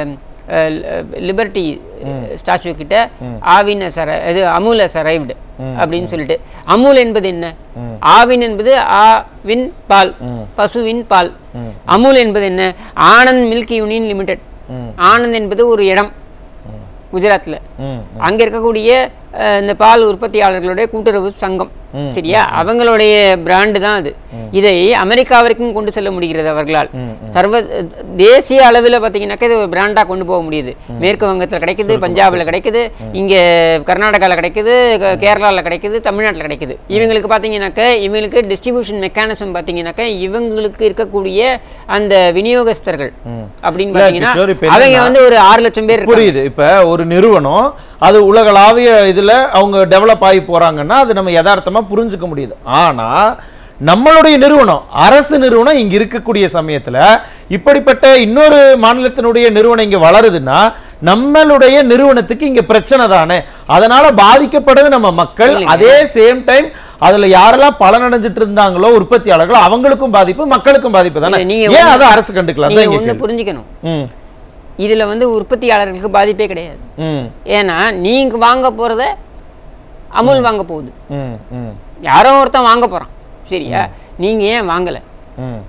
லிபர்ட்டி ஸ்டாச்சு கிட்ட ஆவின் சர இது அமுல் சரைவ்டு அப்படின்னு சொல்லிட்டு அமுல் என்பது என்ன ஆவின் என்பது ஆவின் பால் பசுவின் பால் அமுல் என்பது என்ன Anand milk union limited Anand என்பது ஒரு இடம் குஜராத்ல ம் அங்க இருக்கக்கூடிய அஹ், இந்த பால் உற்பத்தியாளர்களுடைய கூட்டுறவு சங்கம் சரியா அவங்களுடைய பிராண்டு தான் அது இதை அமெரிக்கா வரைக்கும் கொண்டு செல்ல முடிகிறது அவர்களால் சர்வ தேசிய அளவில் பார்த்தீங்கன்னாக்கா இது ஒரு பிராண்டா கொண்டு போக முடியுது மேற்கு வங்கத்தில் கிடைக்குது பஞ்சாப்ல கிடைக்குது இங்க கர்நாடகால கிடைக்குது க- கேரளால கிடைக்குது தமிழ்நாட்டில் கிடைக்குது இவங்களுக்கு பார்த்தீங்கன்னாக்கா இவங்களுக்கு டிஸ்ட்ரிபியூஷன் மெக்கானிசம் பார்த்தீங்கன்னாக்கா இவங்களுக்கு இருக்கக்கூடிய அந்த விநியோகஸ்தர்கள் அப்படின்னு இல்ல, பார்த்தீங்கன்னா கிஷோர், இப்ப அவங்க என்னன்னா- வந்து ஒரு ஆறு லட்சம் பேர் இருக்காங்க. புரியுது இப்ப ஒரு நிறுவனம் அது உலகளாவிய இதுல அவங்க டெவலப் ஆகி போறாங்கன்னா அது நம்ம யதார்த்தமா புரிஞ்சுக்க முடியுது ஆனா நம்மளுடைய நிறுவனம் அரசு நிறுவனம் இங்க இருக்கக்கூடிய சமயத்துல இப்படிப்பட்ட இன்னொரு மாநிலத்தினுடைய நிறுவனம் இங்க வளருதுன்னா நம்மளுடைய நிறுவனத்துக்கு இங்க பிரச்சனை தானே அதனால பாதிக்கப்படுறது நம்ம மக்கள் இல்லைங்க. அதே சேம் டைம் அதுல யாரெல்லாம் பலனடைஞ்சிட்டு இருந்தாங்களோ உற்பத்தியாளர்களோ அவங்களுக்கும் பாதிப்பு மக்களுக்கும் பாதிப்பு தானே இல்ல, நீங்க ஏன் ஒண்ணு- அதை அரசு கண்டுக்கலாம் நீங்க அதான் இங்க ஒண்ணு கேள்வி. புரிஞ்சுக்கணும் ம் இதுல வந்து உற்பத்தியாளர்களுக்கு பாதிப்பே கிடையாது ம் ஏன்னா நீங்க வாங்க போறத அமுல் வாங்க போகுது ம் ம் யாரோ ஒருத்தன் வாங்க போறான் சரியா நீங்க ஏன் வாங்கல ம்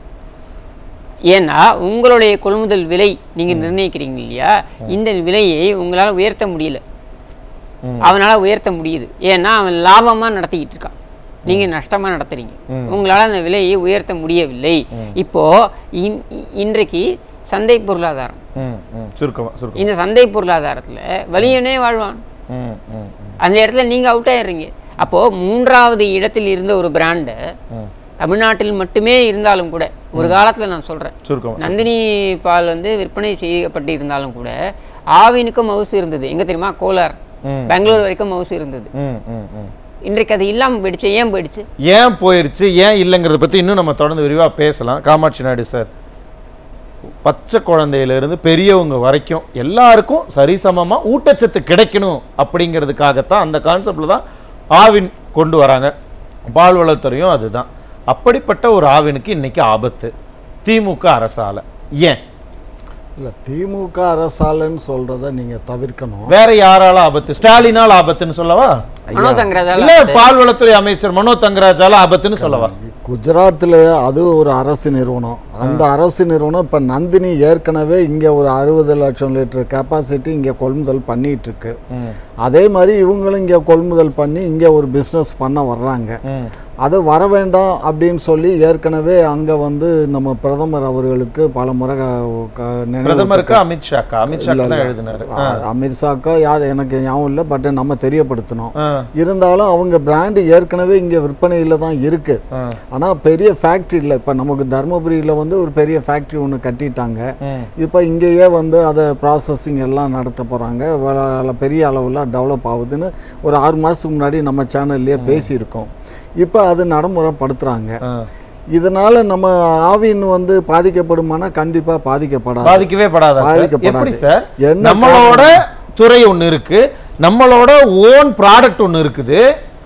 ஏன்னா உங்களுடைய கொள்முதல் விலை நீங்க நிர்ணயிக்கிறீங்க இல்லையா இந்த விலையை உங்களால உயர்த்த முடியல அவனால உயர்த்த முடியுது ஏன்னா அவன் லாபமா நடத்திக்கிட்டு இருக்கான் நீங்க நஷ்டமா நடத்துறீங்க உங்களால அந்த விலையை உயர்த்த முடியவில்லை இப்போ இன்- இன்றைக்கு சந்தை பொருளாதாரம் ம் ம் சுருக்கமா சுருக்கம் இந்த சந்தை பொருளாதாரத்துல வலியனே வாழ்வான் ம் ம் அந்த இடத்துல நீங்க அவுட் ஆயிடுறீங்க அப்போ மூன்றாவது இடத்தில் இருந்த ஒரு பிராண்டை ம் தமிழ்நாட்டில் மட்டுமே இருந்தாலும் கூட ஒரு காலத்துல நான் சொல்றேன் சுருக்கமா நந்தினி பால் வந்து விற்பனை செய்யப்பட்டு இருந்தாலும் கூட ஆவினுக்கும் மவுசு இருந்தது எங்க தெரியுமா கோலார் ம். பெங்களூர் வரைக்கும் மவுசு இருந்தது ம் ம் ம் இன்றைக்கு அது இல்லாம போயிடுச்சு ஏன் போயிடுச்சு ஏன் போயிருச்சு ஏன் இல்லைங்கிறத பத்தி இன்னும் நம்ம தொடர்ந்து விரிவா பேசலாம் காமாட்சி நாயுடு சார் பச்சை குழந்தையில இருந்து பெரியவங்க வரைக்கும் எல்லாருக்கும் சரிசமமா ஊட்டச்சத்து கிடைக்கணும் அப்படிங்கிறதுக்காகத்தான் அந்த கான்செப்ட்ல தான் ஆவின் கொண்டு வராங்க பால் வளத்துறையும் அதுதான் அப்படிப்பட்ட ஒரு ஆவினுக்கு இன்னைக்கு ஆபத்து திமுக அரசால ஏன் இல்லை திமுக அரசாலன்னு சொல்றத நீங்க தவிர்க்கணும் வேற யாரால ஆபத்து ஸ்டாலினால் ஆபத்துன்னு சொல்லவா மனோ தங்கராஜால இல்ல பால்வளத்துறை அமைச்சர் மனோ தங்கராஜால ஆபத்துன்னு சொல்லவா குஜராத்தில் அது ஒரு அரசு நிறுவனம் அந்த அரசு நிறுவனம் இப்போ நந்தினி ஏற்கனவே இங்கே ஒரு அறுபது லட்சம் லிட்டர் கெப்பாசிட்டி இங்கே கொள்முதல் பண்ணிட்டு இருக்கு அதே மாதிரி இவங்களும் இங்கே கொள்முதல் பண்ணி இங்கே ஒரு பிஸ்னஸ் பண்ண வர்றாங்க ம். அது வர வேண்டாம் அப்படின்னு சொல்லி ஏற்கனவே அங்கே வந்து நம்ம பிரதமர் அவர்களுக்கு பல முறை க- க- நினைவூட்ட- பிரதமருக்கு அமித்ஷாக்கா அமித்ஷாக்கு தான் எழுதினாரு ஆ, அமித்ஷாக்கோ யார் எனக்கு ஞாபகம் இல்லை பட் நம்ம தெரியப்படுத்தணும் ஆ, இருந்தாலும் அவங்க பிராண்டு ஏற்கனவே இங்கே விற்பனையில் தான் இருக்கு ஆ, ஆனால் பெரிய ஃபேக்ட்ரி இல்லை இப்போ நமக்கு தருமபுரியில் வந்து ஒரு பெரிய ஃபேக்ட்ரி ஒன்று கட்டிட்டாங்க ம். இப்போ இங்கேயே வந்து அதை ப்ராசஸிங் எல்லாம் நடத்த போகிறாங்க பெரிய அளவில் டெவலப் ஆகுதுன்னு ஒரு ஆறு மாதத்துக்கு முன்னாடி நம்ம சேனல்லையே பேசியிருக்கோம் இப்போ அது நடைமுறைப்படுத்துகிறாங்க ஆ. இதனால நம்ம ஆவின் வந்து பாதிக்கப்படுமானா கண்டிப்பா பாதிக்கப்படாது பாதிக்கவே படாதா சார்? பாதிக்கப்படாது. எப்படி சார் என்ன நம்மளோட துறை ஒண்ணு இருக்கு நம்மளோட ஓன் ப்ராடக்ட் ஒண்ணு இருக்குது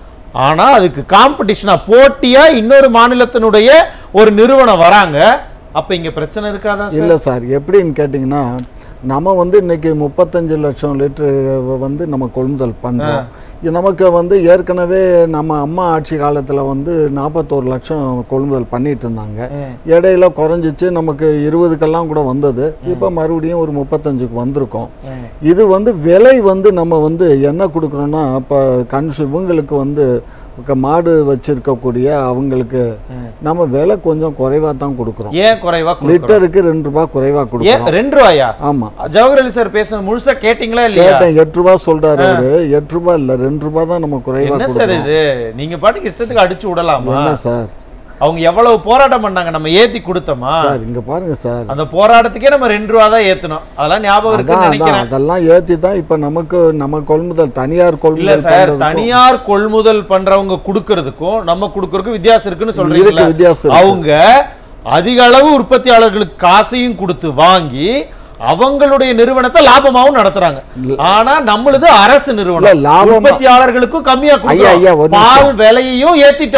ஆனா அதுக்கு காம்படிஷனா போட்டியா இன்னொரு மாநிலத்தினுடைய ஒரு நிறுவனம் வராங்க அப்ப இங்க பிரச்சனை இருக்காதா சார் இல்லை சார் எப்படின்னு கேட்டிங்கன்னா நம்ம வந்து இன்னைக்கு முப்பத்தஞ்சு லட்சம் லிட்டரு வந்து நம்ம கொள்முதல் பண்ணுறோம் நமக்கு வந்து ஏற்கனவே நம்ம அம்மா ஆட்சி காலத்தில் வந்து நாற்பத்தோரு லட்சம் கொள்முதல் பண்ணிட்டு இருந்தாங்க இடையில குறைஞ்சிச்சு நமக்கு இருபதுக்கெல்லாம் கூட வந்தது இப்போ மறுபடியும் ஒரு முப்பத்தஞ்சுக்கு வந்திருக்கோம் இது வந்து விலை வந்து நம்ம வந்து என்ன கொடுக்குறோன்னா இப்போ கன்சு இவங்களுக்கு வந்து க- மாடு வச்சிருக்கக்கூடிய அவங்களுக்கு நம்ம விலை கொஞ்சம் குறைவாக தான் கொடுக்குறோம் ஏன் குறைவா கொடுக்கணும்? லிட்டருக்கு ரெண்டு ரூபாய் குறைவா ஏன் கொடுக்குறோம் ரெண்டு ரூபாயா ஆமா ஜவஹர் அலி சார் பேசுனது முழுசா கேட்டீங்களா இல்லையா கேட்டேன் எட்டு ரூபாய் சொல்றாரு அவரு எட்டு ரூபாய் இல்ல ரெண்டு ரூபாய் தான் நம்ம குறைவா என்ன சார் கொடுக்குறோம் இது நீங்க பாட்டுக்கு இஷ்டத்துக்கு அடிச்சு விடலாமா என்ன சார் அவங்க எவ்வளவு போராட்டம் பண்ணாங்க நம்ம ஏத்தி கொடுத்தோமா சார் இங்க பாருங்க சார் அந்த போராட்டத்துக்கே நம்ம ரெண்டு ரூபா தான் ஏத்தணும் அதெல்லாம் ஞாபகம் அதான் இருக்குன்னு அதான் நினைக்கிறேன் அதெல்லாம் ஏத்தி தான் இப்ப நமக்கு நம்ம கொள்முதல் தனியார் இல்ல கொள்முதல் சார் பண்றதுக்கும் தனியார் கொள்முதல் பண்றவங்க குடுக்கறதுக்கும் நம்ம குடுக்கறதுக்கும் வித்தியாசம் இருக்குன்னு இருக்கு, சொல்றீங்க வித்தியாசம் இருக்கு. அவங்க அதிக அளவு உற்பத்தியாளர்களுக்கு காசையும் கொடுத்து வாங்கி அவங்களுடைய நிறுவனத்தை லாபமாவும் நடத்துறாங்க ஆனா நம்மளுது அரசு இல்ல, நிறுவனம் லாபமா- உற்பத்தியாளர்களுக்கும் கம்மியா ஐயா, ஐயா, கொடுக்கிறோம் ஒரு பால் விலையையும் ஏத்திட்டோம்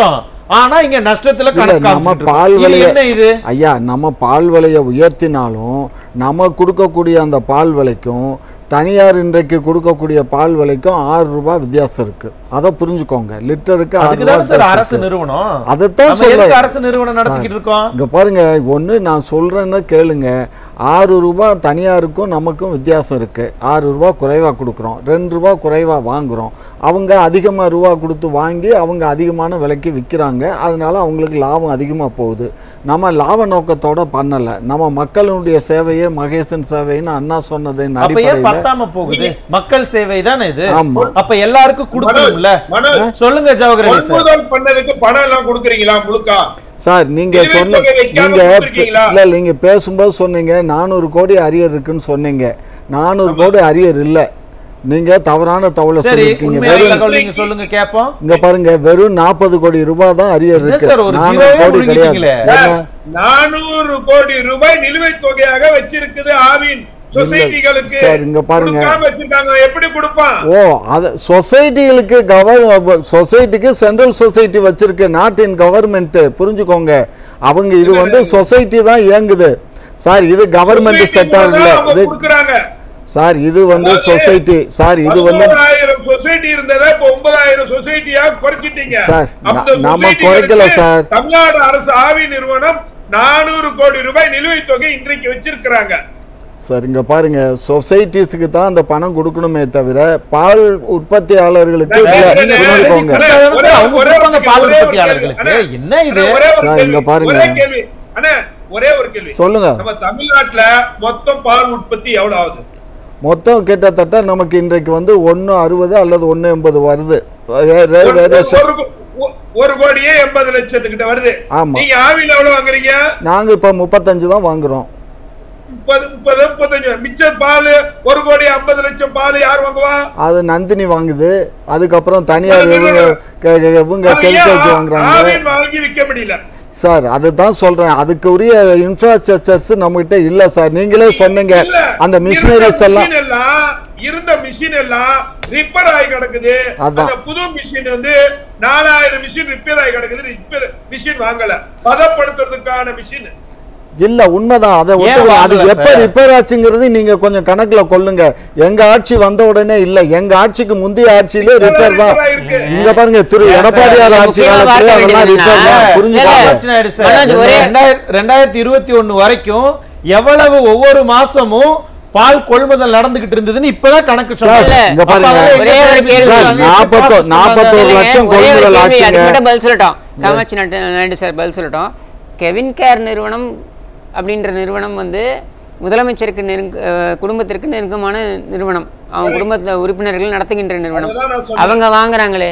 ஆனா இங்க நஷ்டத்துல இல்ல, கணக்கு நம்ம காமிச்சிட்டு பால் இருக்கோம். இது விலைய என்ன இது ஐயா நம்ம பால் விலையை உயர்த்தினாலும் நம்ம கொடுக்கக்கூடிய அந்த பால் விலைக்கும் தனியார் இன்றைக்கு கொடுக்கக்கூடிய பால் விலைக்கும் ஆறு ரூபாய் வித்தியாசம் இருக்கு அதை புரிஞ்சுக்கோங்க லிட்டருக்கு ஆறு அதுக்கு ரூபாய் தானே சார் வித்தியாசம் அரசு இருக்கு. நிறுவனம் அதைத்தான் நம்ம எதுக்கு சொல்றேன். அரசு நிறுவனம் நடத்திக்கிட்டு இருக்கோம் இங்க பாருங்க ஒண்ணு நான் சொல்றேன்னு கேளுங்க ஆறு ரூபாய் தனியாருக்கும் நமக்கும் வித்தியாசம் இருக்கு ஆறு ரூபாய் குறைவா கொடுக்குறோம் ரெண்டு ரூபாய் குறைவா வாங்குறோம் அவங்க அதிகமா ரூபா கொடுத்து வாங்கி அவங்க அதிகமான விலைக்கு விற்கிறாங்க அதனால அவங்களுக்கு லாபம் அதிகமா போகுது நம்ம லாப நோக்கத்தோட பண்ணல நம்ம மக்களுடைய சேவையே மகேசன் சேவைன்னு அண்ணா சொன்னதின் அப்ப ஏன் அடிப்படையில் பத்தாம போகுது மக்கள் சேவை தானே இது ஆமா. அப்ப எல்லாருக்கும் கொடுக்கணும்ல மனோஜ் சொல்லுங்க ஜவஹர் அலி சார் கொள்முதல் பண்ணதுக்கு பணம் எல்லாம் கொடுக்குறீங்களா முழுக்கா சார் நீங்க நிலுவைத் சொன்ன தொகை வைக்காம நீங்க கொடுத்திருக்கீங்களா? இல்ல நீங்க பேசும்போது சொன்னீங்க நானூறு கோடி அரியர் இருக்குன்னு சொன்னீங்க நானூறு கோடி அரியர் இல்ல நீங்க தவறான தகவலை சரி சொல்லிருக்கீங்க உண்மையான வெறும் தகவல் நீங்க சொல்லுங்க கேப்போம் இங்க பாருங்க வெறும் நாற்பது கோடி ரூபாய் தான் அரியர் என்ன இருக்கு சார், ஒரு நானூறு ஜீரோவே கோடி கிடையாது முழுங்கிட்டீங்களே. ஏங்க? நானூறு கோடி ரூபாய் நிலுவைத் தொகையாக வச்சிருக்குது ஆவின் சொசைட்டிகளுக்கு சார், இங்க பாருங்க. கொடுக்காம வச்சிருக்காங்க எப்படி கொடுப்பான் ஓ அது சொசைட்டிகளுக்கு கவர் சொசைட்டிக்கு சென்ட்ரல் சொசைட்டி வச்சிருக்கு நாட் இன் கவர்மெண்ட் புரிஞ்சுக்கோங்க அவங்க இது வந்து சொசைட்டி தான் இயங்குது சார் இது கவர்மெண்ட் Society செக்டார் மூலமா இல்ல அவங்க இது கொடுக்குறாங்க சார் இது வந்து அதாவது சொசைட்டி சார் இது வந்து பதினோராயிரம் சொசைட்டி இருந்ததா இப்ப ஒன்பதாயிரம் சொசைட்டியா குறைச்சிட்டீங்க சார், அந்த நா- நாம சொசைட்டிகளுக்கு குறைக்கல சார். தமிழ்நாடு அரசு ஆவி நிறுவனம் நானூறு கோடி ரூபாய் நிலுவைத் தொகை இன்றைக்கு வச்சிருக்கிறாங்க சார் இங்க பாருங்க சொசைட்டிஸ்க்கு தான் அந்த பணம் கொடுக்கணுமே தவிர பால் உற்பத்தியாளர்களுக்கு வேற இல்ல, என்ன? புரிஞ்சுக்கோங்க அண்ணே, அதான் ஒரே- சார், அவங்க ஒரே ஒரு கொடுப்பாங்க கேள்வி, பால் ஒரே ஒரு உற்பத்தியாளர்களுக்கு. கேள்வி. அண்ணே, என்ன இது? அண்ணே, ஒரே ஒரு சார், கேள்வி, இங்க பாருங்க. ஒரே கேள்வி. அண்ணே, ஒரே ஒரு கேள்வி சொல்லுங்க நம்ம தமிழ்நாட்டுல மொத்தம் பால் உற்பத்தி எவ்வளவு ஆகுது மொத்தம் கிட்டத்தட்ட நமக்கு இன்றைக்கு வந்து ஒன்னு அறுபது அல்லது ஒன்னு எண்பது வருது வே- வே- ஒரு- வேற ச- ஒரு கோ- ஒ- ஒரு கோடியே எண்பது லட்சத்துக்கிட்ட வருது ஆமா. நீங்க ஆவில எவ்வளவு வாங்குறீங்க நாங்க இப்ப முப்பத்தஞ்சு தான் வாங்குறோம் முப்பது முப்பது முப்பத்தஞ்சு மிச்ச பால் ஒரு கோடி ஐம்பது லட்சம் பால் யார் வாங்குவா அது நந்தினி வாங்குது அதுக்கப்புறம் தனியார் அது இவங்க க- க- இவங்க அது கெமிக்கல்ஸ் ஏன் வாங்குறாங்க ஆவின் வாங்கி விற்க முடியல சார் அதுதான் சொல்றேன் அதுக்கு உரிய இன்ஃப்ராஸ்ட்ரக்சர்ஸ் நம்ம கிட்ட இல்ல சார் நீங்களே சொன்னீங்க இல்ல, அந்த இருந்த மிஷினரிஸ் எல்லாம் machine எல்லாம் இருந்த மிஷின் எல்லாம் ரிப்பேர் ஆகி கிடக்குது அதான். அந்த புது மிஷின் வந்து நாலாயிரம் மிஷின் ரிப்பேர் ஆகி கிடக்குது ரிப்பேர் மிஷின் வாங்கல பதப்படுத்துறதுக்கான மிஷின் இல்ல உண்மைதான் அதை ஏன் ஒத்துக்கலாம் அது வாங்கல எப்ப சார்? ரிப்பேர் ஆச்சுங்கிறது நீங்க கொஞ்சம் கணக்குல கொள்ளுங்க எங்க ஆட்சி வந்த உடனே இல்ல எங்க ஆட்சிக்கு முந்தைய ஆட்சியிலே ரிப்பேர் தான் repair ஆயிருக்கு. இங்க பாருங்க திரு ஏன் சார், எடப்பாடியார் இதுல ஆட்சி முக்கியமா காலத்துல பார்க்க அதெல்லாம் வேண்டியது ரிப்பேர் தான் என்னன்னா, புரிஞ்சுக்கோங்க இல்ல, பிரச்சனை ஆயிடுச்சு சார். மனோஜ், ஒரே- ரெண்டாயிர- ரெண்டாயிரத்தி இருபத்தி ஒண்ணு வரைக்கும் எவ்வளவு ஒவ்வொரு மாசமும் பால் கொள்முதல் நடந்துகிட்டு இருந்ததுன்னு இப்பதான் கணக்கு சார் சொன்னாங்க. இங்க அப்ப பாருங்க அதெல்லாம் எங்க ஒரே ஒரு சார் கேள்வி. சார், எப்படி நாற்பத்தோ- process பண்ணாங்க? நாற்பத்தோரு இல்லைங்க, லட்சம் ஒரே ஒரு கொள்முதல் கேள்வி, ஆச்சுங்க. அதுக்கு மட்டும் பதில் சொல்லட்டும் காமாட்சி நாட்டு நாயுடு சார் பதில் சொல்லட்டும் கெவின் கேர் நிறுவனம் அப்படின்ற நிறுவனம் வந்து முதலமைச்சருக்கு நெருங்க அஹ், குடும்பத்திற்கு நெருக்கமான நிறுவனம் அவங்க குடும்பத்துல உறுப்பினர்கள் நடத்துகின்ற நிறுவனம் அதுதான் நான் சொன்னேன். அவங்க வாங்குறாங்களே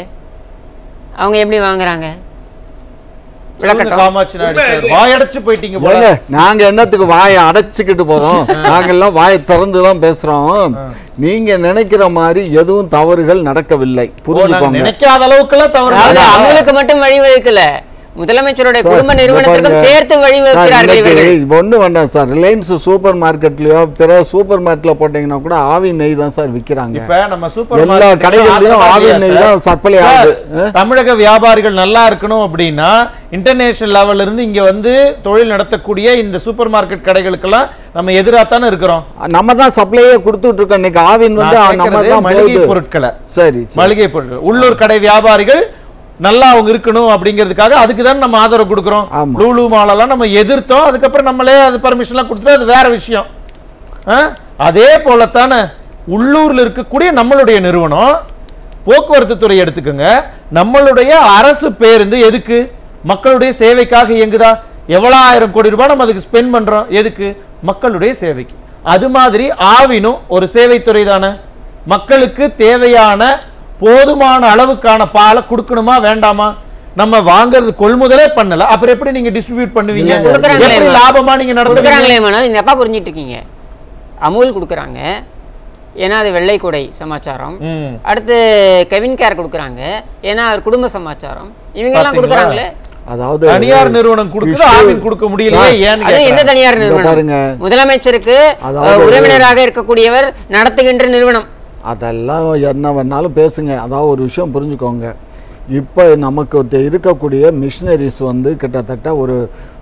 அவங்க எப்படி வாங்குறாங்க சொல்லுங்க, விளக்கட்டும் காமாட்சி நாயுடு சார் உண்மை. வாயடைச்சு போயிட்டீங்க போல ஏங்க நாங்க என்னத்துக்கு வாயை அடைச்சுக்கிட்டு போறோம் நாங்கெல்லாம் வாயை திறந்து தான் பேசுறோம் நீங்க நினைக்கிற மாதிரி எதுவும் தவறுகள் நடக்கவில்லை ஓ, நாங்க புரிஞ்சுக்கோங்க நினைக்காத அளவுக்கு எல்லாம் தவறு அதாவது நடக்கல. அவங்களுக்கு மட்டும் வழிவகுக்கல முதலமைச்சருடைய சார், குடும்ப இங்க நிறுவனத்திற்கும் பாருங்க. சேர்த்து சார், வழிவகுக்கிறார்கள் இன்னைக்கு இவர்கள் ஒண்ணு வேண்டாம் சார் ரிலையன்ஸ் சூப்பர் மார்க்கெட்லயோ பிற சூப்பர் மார்க்கெட்ல போட்டீங்கன்னா கூட ஆவி நெய் தான் சார் விக்கிறாங்க இப்ப நம்ம சூப்பர் எல்லா மார்க்கெட்ல கடைகள்லயும் ஆர்டர் ஆவி பண்ணியா நெய் சார்? தான் சப்ளை சார், ஆகுது ஆ? தமிழக வியாபாரிகள் நல்லா இருக்கணும் அப்படின்னா இன்டர்நேஷனல் லெவல்ல இருந்து இங்க வந்து தொழில் நடத்தக்கூடிய இந்த சூப்பர் மார்க்கெட் கடைகளுக்கெல்லாம் நம்ம எதிராத்தானே இருக்கிறோம் நம்ம தான் சப்ளையே கொடுத்துட்டு இருக்கோம் இன்னைக்கு ஆவின் வந்து நான் நம்ம கேட்கறது தான் மளிகை போகுது. பொருட்களை சரி சரி. மளிகை பொருட்கள் உள்ளூர் கடை வியாபாரிகள் நல்லா அவங்க இருக்கணும் அப்படிங்கிறதுக்காக அதுக்கு தான் நம்ம ஆதரவு கொடுக்குறோம் ஆமா. லூலு மாலெல்லாம் நம்ம எதிர்த்தோம் அதுக்கப்புறம் நம்மளே அது பர்மிஷன்லாம் கொடுத்துட்டு அது வேற விஷயம் ஆ? அதே போலத்தானே உள்ளூர்ல இருக்கக்கூடிய நம்மளுடைய நிறுவனம் போக்குவரத்து துறை எடுத்துக்கோங்க நம்மளுடைய அரசு பேருந்து எதுக்கு மக்களுடைய சேவைக்காக இயங்குதா எவ்வளவு ஆயிரம் கோடி ரூபாய் நம்ம அதுக்கு ஸ்பெண்ட் பண்றோம் எதுக்கு மக்களுடைய சேவைக்கு அது மாதிரி ஆவினும் ஒரு சேவைத்துறை தானே மக்களுக்கு தேவையான போதுமான அளவுக்கான பாலை கொடுக்கணுமா வேண்டாமா நம்ம வாங்குறது கொள்முதலே பண்ணல அப்புறம் எப்படி நீங்க டிஸ்ட்ரிபியூட் பண்ணுவீங்க இல்லைங்க. கொடுக்குறாங்களே எப்படி மா. லாபமா நீங்க நடத்துவீங்க கொடுக்குறாங்களே மனோஜ் இந்த அப்பா புரிஞ்சிட்டு இருக்கீங்க அமுல் கொடுக்குறாங்க ஏன்னா அது வெள்ளை கொடை சமாச்சாரம் ம். அடுத்து கெவின் கேர் கொடுக்குறாங்க ஏன்னா அவர் குடும்ப சமாச்சாரம் இவங்க எல்லாம் பாத்தீங்களா? கொடுக்குறாங்களே அதாவது தனியார் நிறுவனம் கொடுக்குது கிஷோர் ஆவின் கொடுக்க முடியலையே ஏன்னு அது எந்த கேக்குறேன். தனியார் இங்க நிறுவனம் பாருங்க. முதலமைச்சருக்கு அதாவது- அஹ், உறவினராக இருக்கக்கூடியவர் நடத்துகின்ற நிறுவனம் அதெல்லாம் என்ன வேணாலும் பேசுங்க அதாவது ஒரு விஷயம் புரிஞ்சுக்கோங்க இப்போ நமக்கு தெ- இருக்கக்கூடிய மிஷினரிஸ் வந்து கிட்டத்தட்ட ஒரு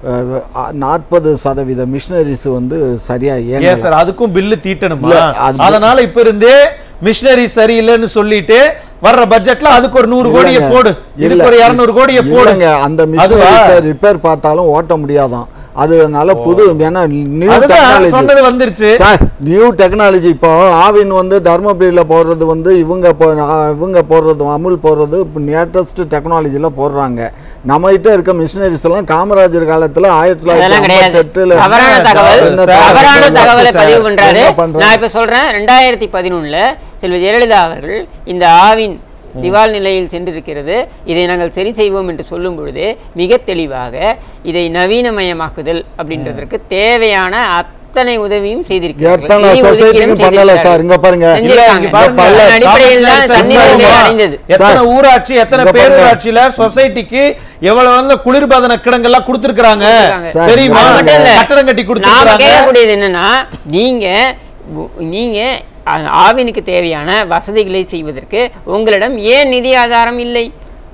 நாற்பது சதவீத மிஷினரிஸ் வந்து சரியா ஏன் ஏன் சார் அதுக்கும் பில்லு தீட்டணுமா இல்ல, அது- அதனால இப்ப இருந்தே மிஷினரி சரியில்லைன்னு சொல்லிட்டு வர்ற பட்ஜெட்ல அதுக்கு ஒரு நூறு கோடியை இல்லைங்க. போடு இதுக்கு ஒரு இல்ல. இருநூறு கோடியை போடு இல்லைங்க, அந்த அதுவா? மிஷினரிஸை ரிப்பேர் பார்த்தாலும் ஓட்ட முடியாதாம் அதனால புது ஏன்னா நியூ அதுதான் டெக்னாலஜி சொன்னது வந்துருச்சு சார் நியூ டெக்னாலஜி இப்போ ஆவின் வந்து தர்மபுரியில் போடுறது வந்து இவங்க போ ஆ, இவங்க போடுறது அமுல் போடுறது இப்போ லேட்டஸ்ட் டெக்னாலஜியில் போடுறாங்க நம்ம கிட்ட இருக்க மிஷினரிஸ் எல்லாம் காமராஜர் காலத்துல ஆயிரத்தி அதெல்லாம் தொள்ளாயிரத்தி கிடையாது ஐம்பத்தெட்டுல தவறான தகவல் என்ன சார், தவறான தகவல் தகவலை சார்? பதிவு பண்றாரு என்ன பண்றாரு? நான் இப்ப சொல்றேன் ரெண்டாயிரத்தி பதினொன்னுல செல்வி ஜெயலலிதா அவர்கள் இந்த ஆவின் திவால் நிலையில் சென்றிருக்கிறது இதை நாங்கள் சரி செய்வோம் என்று சொல்லும் பொழுது மிக தெளிவாக இதை நவீனமயமாக்குதல் அப்படின்றதற்கு தேவையான அத்தனை உதவியும் செய்திருக்கிறார்கள் எத்தனை நிதி சொசைட்டிக்கும் ஒதுக்கீடும் பண்ணல சார் செய்திருக்கிறார்கள். இங்க பாருங்க செஞ்சிருக்காங்க. இங்க பாருங்க, அதன் அடிப்படையில் தான் காமராஜர் தண்ணீர் சம்பவமா? நிலை அடைந்தது எத்தனை சார், ஊராட்சி எத்தனை இங்க பாருங்க. பேரூராட்சியில சொசைட்டிக்கு எவ்வளவு வந்து குளிர்பதன கிடங்கெல்லாம் கொடுத்திருக்காங்க கொடுத்திருக்காங்க. சார், தெரியுமா அது மட்டும் இல்ல. கட்டடம் கட்டி நாம கொடுத்திருக்காங்க கேட்கக்கூடியது என்னன்னா நீங்க உ- நீங்க அ- ஆவினுக்கு தேவையான வசதிகளை செய்வதற்கு உங்களிடம் ஏன் நிதி ஆதாரம் இல்லை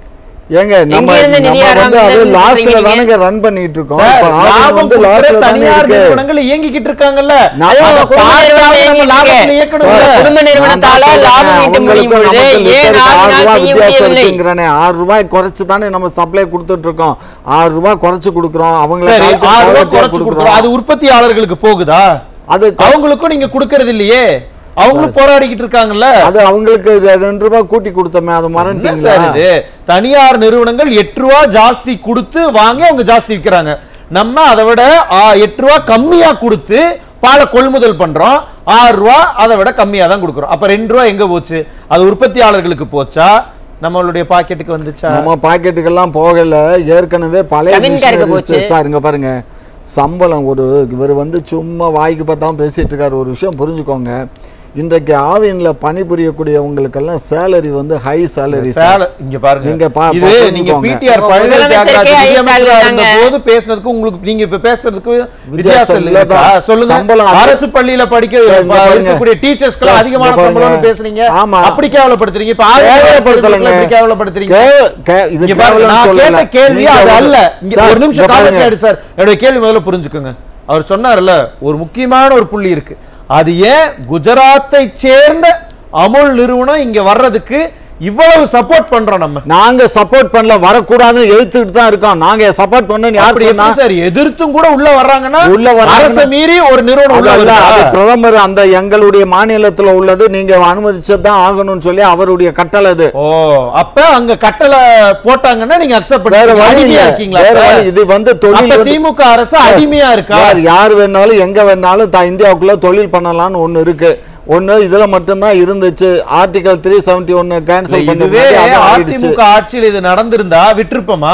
ஏங்க நம்ம எங்கிருந்து நிதி நம்ம வந்து ஆரம்பிச்சது அது நீங்க லாஸ்ட்ல சொல்றீங்க? தானங்க ரன் பண்ணிட்டு இருக்கோம் சார், இப்ப ஆவின் லாபம் வந்து கொடுக்கிற லாஸ்ட்ல தானே தனியார் இருக்கு நிறுவனங்கள் இயங்கிக்கிட்டு இருக்காங்கல்ல நான் அது அதை உங்க குடும்ப பார்த்தாலும் நிறுவனம் நம்ம இயங்கிட்டு லாபத்துல இருக்கு. இயக்கணும்ல. உங்க குடும்ப நிறுவனத்தால நான் தான் லாபம் சொல்றேன், ஈட்ட முடியும் அவங்களுக்கும் பொழுது நமக்கும் ஏன் லிட்டருக்கு ஆறு ஆறு நாள் ரூபாய் செய்ய வித்தியாசம் முடியவில்லை இருக்குங்கிறனே ஆறு ரூபாய் குறைச்சு தானே நம்ம சப்ளை கொடுத்துட்டு இருக்கோம் ஆறு ரூபாய் குறைச்சு கொடுக்குறோம் அவங்களை சரி காலத்துக்கு ஆறு ரூபாய் quality-ஆ குறைச்சு கொடுக்குறோம் அது உற்பத்தியாளர்களுக்கு போகுதா அது அவங்களுக்கும் நீங்க கொடுக்கறது இல்லையே அவங்களும் போராடிக்கிட்டு இருக்காங்கல்ல அது அவங்களுக்கு இது ரெண்டு ரூபாய் கூட்டி கொடுத்தோமே அது என்ன மறந்துட்டீங்களா சார் இது தனியார் நிறுவனங்கள் எட்டு ரூபா ஜாஸ்தி கொடுத்து வாங்கி அவங்க ஜாஸ்தி விற்கிறாங்க நம்ம அதை விட ஆ, எட்டு ரூபா கம்மியா கொடுத்து பாலை கொள்முதல் பண்றோம் ஆறு ரூபா அதை விட கம்மியா தான் கொடுக்குறோம் அப்ப ரெண்டு ரூபா எங்க போச்சு அது உற்பத்தியாளர்களுக்கு போச்சா நம்மளுடைய பாக்கெட்டுக்கு வந்துச்சா நம்ம பாக்கெட்டுக்கெல்லாம் போகல ஏற்கனவே பழைய கவின்காருக்கு missionaries போச்சு. சார் இங்க பாருங்க சம்பளம் ஒரு இவர் வந்து சும்மா வாய்க்கு பார்த்தா பேசிட்டு இருக்காரு ஒரு விஷயம் புரிஞ்சுக்கோங்க இன்றைக்கு ஆவின்ல பணிபுரியக்கூடியவங்களுக்கெல்லாம் சேலரி வந்து ஹை சேலரி சேல இங்க பாருங்க நீங்க பா- இது பா- நீங்க புரிஞ்சுக்கோங்க. பிடிஆர் உங்க பழனிவேல் முதலமைச்சருக்கே தியாகராஜன் ஐ நிதியமைச்சரா salary இருந்த தாங்க. போது பேசுனதுக்கு உங்களுக்கு நீங்க இப்ப பேசுறதுக்கு வித்தியாசம் வித்தியாசம் இல்லையா இல்லதான். சொல்லுங்க சம்பளம் அது- அரசு பள்ளியில படிக்க சார், இங்க பாருங்க. இருக்கக்கூடிய டீச்சர்ஸ்க்கு சார், அதிகமான இங்க பாருங்க. சம்பளம்னு பேசுறீங்க ஆமா. அப்படி கேவலப்படுத்துறீங்க இப்ப கேவலப்படுத்தலைங்க. எப்படி கேவலப்படுத்துறீங்க கே- கே- இது இங்க பாருங்க, கேவலம்னு நான் சொல்லல. கேட்ட கேள்வி நீங்க அது வந்து- அல்ல இங்க சார், ஒரு நிமிஷம் இங்க காமெடி பாருங்க. ஆயிடு சார் என்னுடைய கேள்வி முதல்ல புரிஞ்சுக்கோங்க அவர் சொன்னார்ல ஒரு முக்கியமான ஒரு புள்ளி இருக்கு அது ஏன் குஜராத்தை சேர்ந்த அமுல் நிறுவனம் இங்க வர்றதுக்கு இவ்வளவு சப்போர்ட் பண்றோம் நம்ம நாங்க சப்போர்ட் பண்ணல வரக்கூடாதுன்னு எழுத்துக்கிட்டு தான் இருக்கோம் நாங்க சப்போர்ட் பண்ண யார் அப்படி சொன்னா எப்படி சார் எதிர்த்தும் கூட உள்ள வர்றாங்கன்னா உள்ள வர்றாங்கன்னா- அரசை மீறி ஒரு நிறுவனம் உள்ள அதல்ல, வருதா? அது பிரதமர் அந்த எங்களுடைய மாநிலத்துல உள்ளது நீங்க அனுமதிச்சதான் ஆகணும்னு சொல்லி அவருடைய கட்டளை அது ஓ அப்ப அங்க கட்டளை போட்டாங்கன்னா நீங்க அக்செப்ட் வேற பண்ணி வழி அடிமையா இல்ல. இருக்கீங்களா வேற சார்? வழி. இது வந்து தொழில் அப்ப வந்து- திமுக அரசு அடிமையா இருக்கா யார் யார் வேணாலும் எங்க வேணாலும் த- இந்தியாவுக்குள்ள தொழில் பண்ணலாம்னு ஒண்ணு இருக்கு ஒண்ணு இதுல மட்டும்தான் இருந்துச்சு ஆர்டிகல் த்ரீ செவன்டி ஒன்னு கேன்சல் பண்ணி இதுவே முன்னாடி அது ஆயிடுச்சு. அதிமுக ஆட்சியில் இது நடந்திருந்தா விட்டிருப்போமா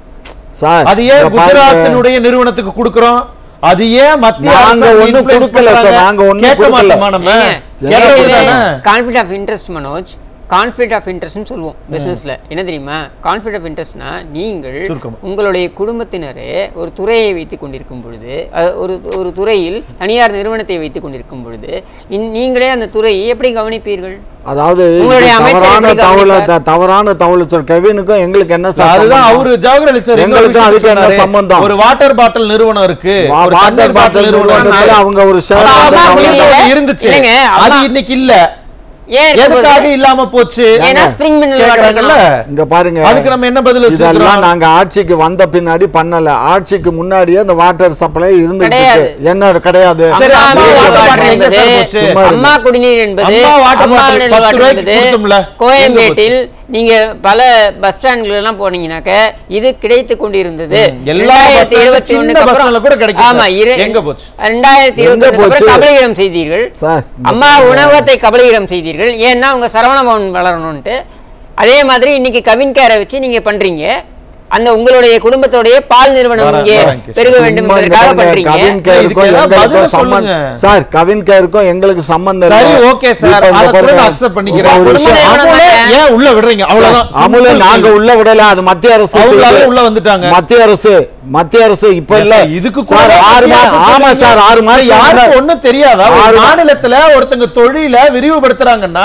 சார் அது ஏன் இங்க பாருங்க. குஜராத்தினுடைய நிறுவனத்துக்கு கொடுக்கிறோம் அது ஏன் மத்திய நாங்க அரசு ஒண்ணும் influence கொடுக்கல சார், பண்றாங்க? நாங்க ஒண்ணும் கேட்க கொடுக்கல. மாட்டோமா நம்ம கேட்டது தானே? Conflict of interest Manoj conflict of இன்ட்ரெஸ்ட்னு சொல்லுவோம் பிசினஸ்ல என்ன தெரியுமா கான்ஃபிளிக் ஆஃப் இன்ட்ரெஸ்ட்னா நீங்கள் சுருக்கமா. உங்களுடைய குடும்பத்தினரே ஒரு துறையை வைத்துக் கொண்டிருக்கும் பொழுது அஹ், ஒரு ஒரு துறையில் தனியார் நிறுவனத்தை வைத்துக் கொண்டிருக்கும் பொழுது இன்- நீங்களே அந்த துறையை எப்படி கவனிப்பீர்கள் அதாவது இது உங்களுடைய அமைச்சர் தவறான எப்படி தகவல கவனிப்பார்? த- தவறான தகவல் சார் கெவினுக்கும் எங்களுக்கு என்ன சார் அதுதான் சம்பந்தம்? அவரு ஜவஹர் அலி சார் இன்னொரு எங்களுக்கு விஷயம் அதுக்கு என்ன சொன்னாரு. சம்பந்தம்? ஒரு வாட்டர் பாட்டில் நிறுவனம் இருக்கு வா- ஒரு வாட்டர் தண்ணீர் பாட்டில் நிறுவனம் நிறுவனத்துல அவங்க ஒரு share அம்மா, வந்து அம்மா அவங்க- குடிநீர் ஒண்ணு இருந்துச்சு இல்லைங்க, அது அம்மா- இன்னைக்கு இல்ல ஏன் இருக்க எதுக்காக போகுது? இல்லாம போச்சு ஏன்னா ஸ்பிரிங் மினரல் கேக்குறாங்கல்ல வாட்டர் இங்க பாருங்க அதுக்கு நம்ம என்ன பதில் இதெல்லாம் வச்சிருக்கோம் நாங்க ஆட்சிக்கு வந்த பின்னாடி பண்ணல ஆட்சிக்கு முன்னாடியே அந்த வாட்டர் சப்ளை இருந்துட்டு கிடையாது. இருக்கு. என்ன கிடையாது சரி, அம்மா அம்மா வாட்டர் வாட்டர் பாட்டில் எங்க என்பது சார் போச்சு? சும்மா இருங்க. அம்மா குடிநீர் என்பது அம்மா வாட்டர் அம்மா பாட்டில் மினரல் பத்து வாட்டர் ரூபாய்க்கு என்பது கொடுத்தோம்ல. கோயம்பேட்டில் நீங்க பல பஸ் ஸ்டாண்ட்கள் எல்லாம் போனீங்கன்னாக்க இது கிடைத்து கொண்டிருந்தது எல்லா bus ரெண்டாயிரத்தி stand இருபத்தி சின்ன ஒண்ணுக்கு bus அப்புறம் standல கூட கிடைக்கும் ஆமா சார். இரு- எங்க போச்சு? ரெண்டாயிரத்தி எங்க இருபத்தி போச்சு? அப்புறம் கபலீகரம் செய்தீர்கள் சார் இங்க அம்மா பாருங்க. உணவகத்தை கபலீகரம் செய்தீர்கள் ஏன்னா உங்க சரவண பவன் வளரணும்ட்டு அதே மாதிரி இன்னைக்கு கவின் கேரை வச்சு நீங்க பண்றீங்க அந்த உங்களுடைய குடும்பத்தோடைய பால் நிறுவனம் வரேன், இங்கே வரேன் கிருஷ்ணா. பெருக வேண்டும் சும்மா இங்க என்பதற்காக பாருங்க, பண்றீங்க கவின் கேருக்கும் இதுக்கு ஏதாவது எங்களுக்கும் பதில் சம்பந்தம் சொல்லுங்க. சார் கவின் கேருக்கும் எங்களுக்கு சம்பந்தம் சரி இல்லை. ஓகே சார் இப்ப இங்க அதை கூட பாருங்க. நான் அக்செப்ட் பண்ணிக்கிறேன் ஒரு குடும்ப விஷயம் நிறுவனம் அமுலே தானே. ஏன் உள்ள விடுறீங்க அவ்வளவுதான் அமுல Simple நாங்க கேள்வி. உள்ள விடல அது மத்திய அரசு அவங்களாவே செய்யுது. உள்ள வந்துட்டாங்க. மத்திய அரசு மத்திய அரசு இப்ப Yes, இல்ல sir. இதுக்கு கூட சார் ஆறு மத்திய மாசம் அரசு ஆமா சொல்றீங்க. சார் ஆறு மாசம் யாருக்கும் ஒண்ணும் தெரியாதா ஒரு ஆறு மா- மாநிலத்துல ஒருத்தங்க தொழில விரிவுபடுத்துறாங்கன்னா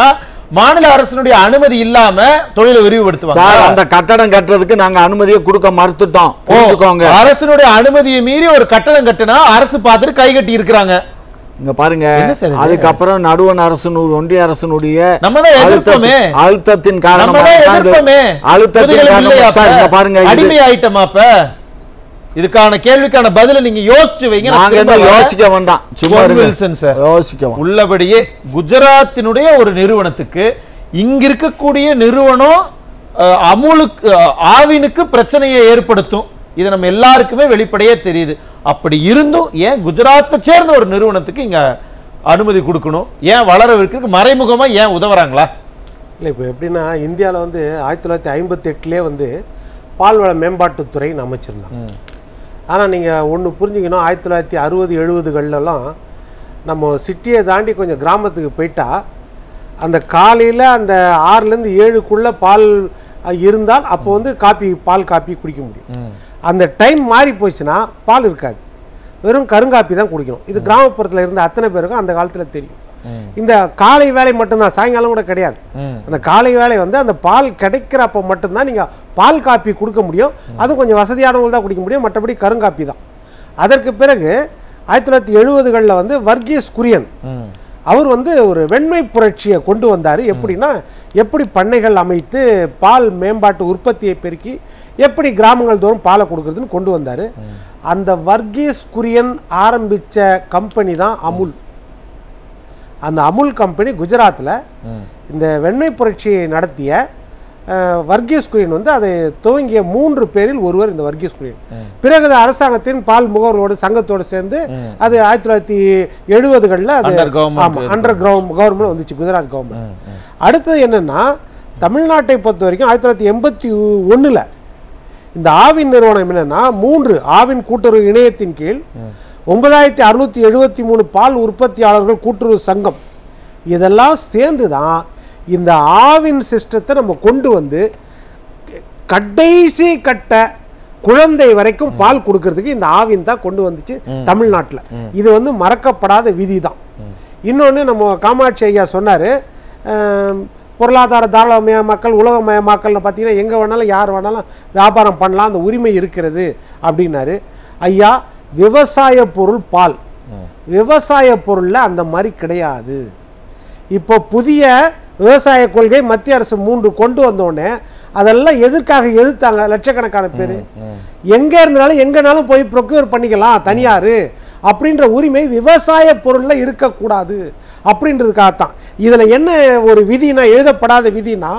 மாநில அரசினுடைய அனுமதி இல்லாம தொழிலை சார் விரிவுபடுத்துவாங்க அந்த கட்டடம் கட்டுறதுக்கு நாங்க அனுமதியை கொடுக்க மறுத்துட்டோம் ஓ, புரிஞ்சுக்கோங்க அரசினுடைய அனுமதியை மீறி ஒரு கட்டடம் கட்டினா அரசு பார்த்துட்டு கை கட்டி இருக்கிறாங்க இங்க பாருங்க என்ன சார் இது? அதுக்கப்புறம் நடுவண் அரசு ஒன்றிய அரசனுடைய நம்ம தான் எதிர்ப்போமே. அழுத்தத்தின் அழுத்தத்தின் நம்ம காரணமாக தான் தான் இது- எதிர்ப்போமே அழுத்தத்தின் முதுகெலும்பு காரணமாக இல்லையா சார் இங்க அப்ப? பாருங்க இது- அடிமை ஆயிட்டமா அப்ப இதுக்கான கேள்விக்கான பதில நீங்க யோசிச்சு வைங்க நான் நாங்க திரும்ப என்ன வரேன். யோசிக்க வேண்டாம் சும்மா பொன் இருங்க. Wilson sir. யோசிக்க வேண்டாம். உள்ளபடியே குஜராத்தினுடைய ஒரு நிறுவனத்துக்கு இங்க இருக்கக்கூடிய நிறுவனம் அஹ், அமுலுக்கு அஹ், ஆவினுக்கு பிரச்சனையை ஏற்படுத்தும் இது நம்ம எல்லாருக்குமே வெளிப்படையே தெரியுது அப்படி இருந்தும் ஏன் குஜராத்தை சேர்ந்த ஒரு நிறுவனத்துக்கு இங்க அனுமதி கொடுக்கணும் ஏன் வளரவிற்கு மறைமுகமா ஏன் உதவுறாங்களா இல்லை இப்போ எப்படின்னா இந்தியாவில் வந்து ஆயிரத்தி தொள்ளாயிரத்தி ஐம்பத்தெட்டுலேயே வந்து பால்வள மேம்பாட்டுத்துறைன்னு அமைச்சிருந்தாங்க ஆனால் நீங்கள் ஒன்று புரிஞ்சுக்கணும் ஆயிரத்தி தொள்ளாயிரத்தி அறுபது எழுபதுகள்லாம் நம்ம சிட்டியை தாண்டி கொஞ்சம் கிராமத்துக்கு போயிட்டா அந்த காலையில் அந்த ஆறுலேருந்து ஏழுக்குள்ளே பால் அஹ், இருந்தால் அப்போ வந்து காப்பி பால் காப்பி குடிக்க முடியும் அந்த டைம் மாறி போச்சுன்னா பால் இருக்காது வெறும் கருங்காப்பி தான் குடிக்கணும் இது கிராமப்புறத்தில் இருந்த அத்தனை பேருக்கும் அந்த காலத்தில் தெரியும் இந்த காலை வேலை மட்டும்தான் சாயங்காலம் கூட கிடையாது அந்த காலை வேலை வந்து அந்த பால் கிடைக்கிறப்ப மட்டும்தான் நீங்கள் பால் காப்பி கொடுக்க முடியும் அது கொஞ்சம் வசதியானவங்க தான் குடிக்க முடியும் மற்றபடி கருங்காப்பி தான் அதற்கு பிறகு ஆயிரத்தி தொள்ளாயிரத்தி எழுபதுகளில் வந்து வர்கீஸ் குரியன் அவர் வந்து ஒரு வெண்மை புரட்சியை கொண்டு வந்தார் எப்படின்னா எப்படி பண்ணைகள் அமைத்து பால் மேம்பாட்டு உற்பத்தியை பெருக்கி எப்படி கிராமங்கள் தோறும் பாலை கொடுக்கறதுன்னு கொண்டு வந்தார் அந்த வர்கீஸ் குரியன் ஆரம்பித்த கம்பெனி தான் அமுல் அந்த அமுல் கம்பெனி குஜராத்தில் இந்த வெண்மை புரட்சியை நடத்திய அஹ், வர்கீஸ் குரியன் வந்து அதை துவங்கிய மூன்று பேரில் ஒருவர் இந்த வர்கீஸ் குரியன் பிறகு அது அரசாங்கத்தின் பால் முகவரோடு சங்கத்தோடு சேர்ந்து அது ஆயிரத்தி தொள்ளாயிரத்தி எழுபதுகளில் அது Under government ஆமாம் அண்டர் கிரவுண்ட் கவர்மெண்ட் வந்துச்சு குஜராத் கவர்மெண்ட் அடுத்தது என்னன்னா தமிழ்நாட்டை பொறுத்த வரைக்கும் ஆயிரத்தி தொள்ளாயிரத்தி எண்பத்தி ஒன்றில் இந்த ஆவின் நிறுவனம் என்னன்னா மூன்று ஆவின் கூட்டுறவு இணையத்தின் கீழ் ஒன்பதாயிரத்தி அறுநூத்தி எழுபத்தி மூணு பால் உற்பத்தியாளர்கள் கூட்டுறவு சங்கம் இதெல்லாம் சேர்ந்து தான் இந்த ஆவின் சிஸ்டத்தை நம்ம கொண்டு வந்து கடைசி கட்ட குழந்தை வரைக்கும் பால் கொடுக்கறதுக்கு இந்த ஆவின் தான் கொண்டு வந்துச்சு தமிழ்நாட்டில் இது வந்து மறக்கப்படாத விதி தான் இன்னொன்று நம்ம காமாட்சி ஐயா சொன்னார் பொருளாதார தாராளமய மக்கள் உலகமயமாக்கல்னு பார்த்தீங்கன்னா எங்கே வேணாலும் யார் வேணாலும் வியாபாரம் பண்ணலாம் அந்த உரிமை இருக்கிறது அப்படின்னாரு ஐயா விவசாய பொருள் பால் விவசாய பொருளில் அந்த மாதிரி கிடையாது இப்போ புதிய விவசாய கொள்கை மத்திய அரசு மூன்று கொண்டு வந்தோடனே அதெல்லாம் எதற்காக எதிர்த்தாங்க லட்சக்கணக்கான பேர் எங்க இருந்தாலும் எங்கனாலும் போய் ப்ரொக்யூர் பண்ணிக்கலாம் தனியார் அப்படின்ற உரிமை விவசாய பொருளில் இருக்கக்கூடாது அப்படின்றதுக்காகத்தான் இதில் என்ன ஒரு விதினா எழுதப்படாத விதினா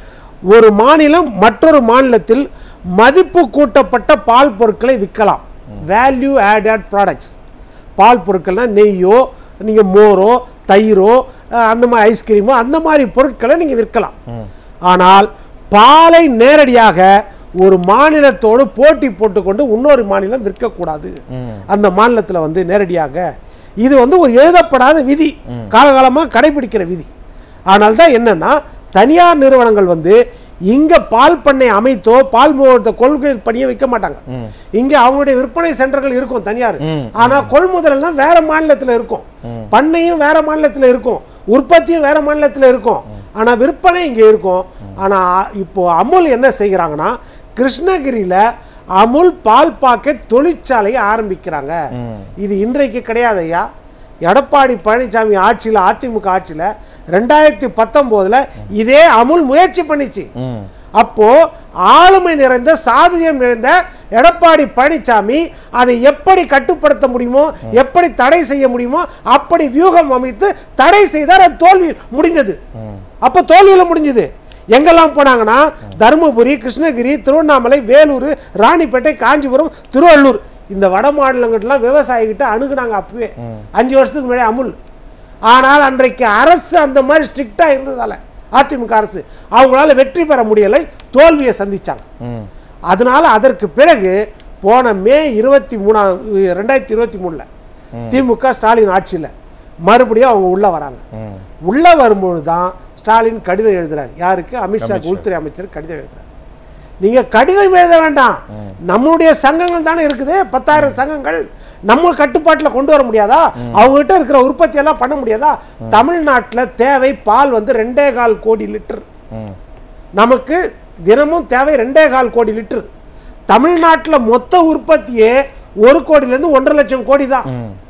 ஒரு மாநிலம் மற்றொரு மாநிலத்தில் மதிப்பு கூட்டப்பட்ட பால் பொருட்களை விற்கலாம் வேல்யூ ஆடட் ப்ராடக்ட்ஸ் பால் பொருட்கள்னா நெய்யோ நீங்கள் மோரோ தயிரோ அஹ், அந்த மாதிரி ஐஸ்கிரீமோ அந்த மாதிரி பொருட்களை நீங்கள் விற்கலாம் ஆனால் பாலை நேரடியாக ஒரு மாநிலத்தோடு போட்டி போட்டுக்கொண்டு இன்னொரு மாநிலம் விற்கக்கூடாது அந்த மாநிலத்தில் வந்து நேரடியாக இது வந்து ஒரு எழுதப்படாத விதி காலகாலமாக கடைபிடிக்கிற விதி ஆனால் தான் என்னன்னா தனியார் நிறுவனங்கள் வந்து இங்க பால் பண்ணை அமைத்தோ பால் முகூர்த்த கொள்முதல் பண்ணியே வைக்க மாட்டாங்க இங்க அவங்களுடைய விற்பனை சென்டர்கள் இருக்கும் தனியார் ஆனா கொள்முதல் எல்லாம் வேற மாநிலத்துல இருக்கும் பண்ணையும் வேற மாநிலத்துல இருக்கும் உற்பத்தியும் வேற மாநிலத்துல இருக்கும் ஆனா விற்பனை இங்க இருக்கும் ஆனா இப்போ அமுல் என்ன செய்கிறாங்கன்னா கிருஷ்ணகிரியில அமுல் பால் பாக்கெட் தொழிற்சாலையை ஆரம்பிக்கிறாங்க இது இன்றைக்கு கிடையாது ஐயா எடப்பாடி பழனிசாமி ஆட்சியில் அதிமுக ஆட்சியில் ரெண்டாயிரத்தி பத்தொம்போதுல இதே அமுல் முயற்சி பண்ணிச்சு அப்போ ஆளுமை நிறைந்த சாதுரியம் நிறைந்த எடப்பாடி பழனிசாமி அதை எப்படி கட்டுப்படுத்த முடியுமோ எப்படி தடை செய்ய முடியுமோ அப்படி வியூகம் அமைத்து தடை செய்தார் அது தோல்வி முடிந்தது அப்ப தோல்வியில முடிஞ்சது எங்கெல்லாம் போனாங்கன்னா தருமபுரி கிருஷ்ணகிரி திருவண்ணாமலை வேலூர் ராணிப்பேட்டை காஞ்சிபுரம் திருவள்ளூர் இந்த வட மாநிலங்கள்லாம் விவசாயிகிட்ட அணுகுனாங்க அப்பவே அஞ்சு வருஷத்துக்கு முன்னாடி அமுல் ஆனால் அன்றைக்கு அரசு அந்த மாதிரி ஸ்ட்ரிக்டா இருந்ததால அதிமுக அரசு அவங்களால வெற்றி பெற முடியலை தோல்வியை சந்திச்சாங்க அதனால அதற்கு பிறகு போன மே இருபத்தி மூணாம் ரெண்டாயிரத்தி இருபத்தி மூணுல திமுக ஸ்டாலின் ஆட்சியில் மறுபடியும் அவங்க உள்ள வராங்க உள்ள வரும்பொழுது தான் ஸ்டாலின் கடிதம் எழுதுறாரு யாருக்கு அமித்ஷா உள்துறை அமைச்சர் கடிதம் எழுதுறாரு நீங்க கடிதம் எழுத வேண்டாம் நம்மளுடைய சங்கங்கள் தானே இருக்குது பத்தாயிரம் சங்கங்கள் நம்ம கட்டுப்பாட்டுல கொண்டு வர முடியாதா அவங்க கிட்ட இருக்கிற உற்பத்தி எல்லாம் பண்ண முடியாதா தமிழ்நாட்டுல தேவை பால் வந்து ரெண்டே கால் கோடி லிட்டர் நமக்கு தினமும் தேவை ரெண்டே கால் கோடி லிட்டர் தமிழ்நாட்டுல மொத்த உற்பத்தியே ஒரு கோடியிலேருந்து ஒன்றரை லட்சம் கோடி தான்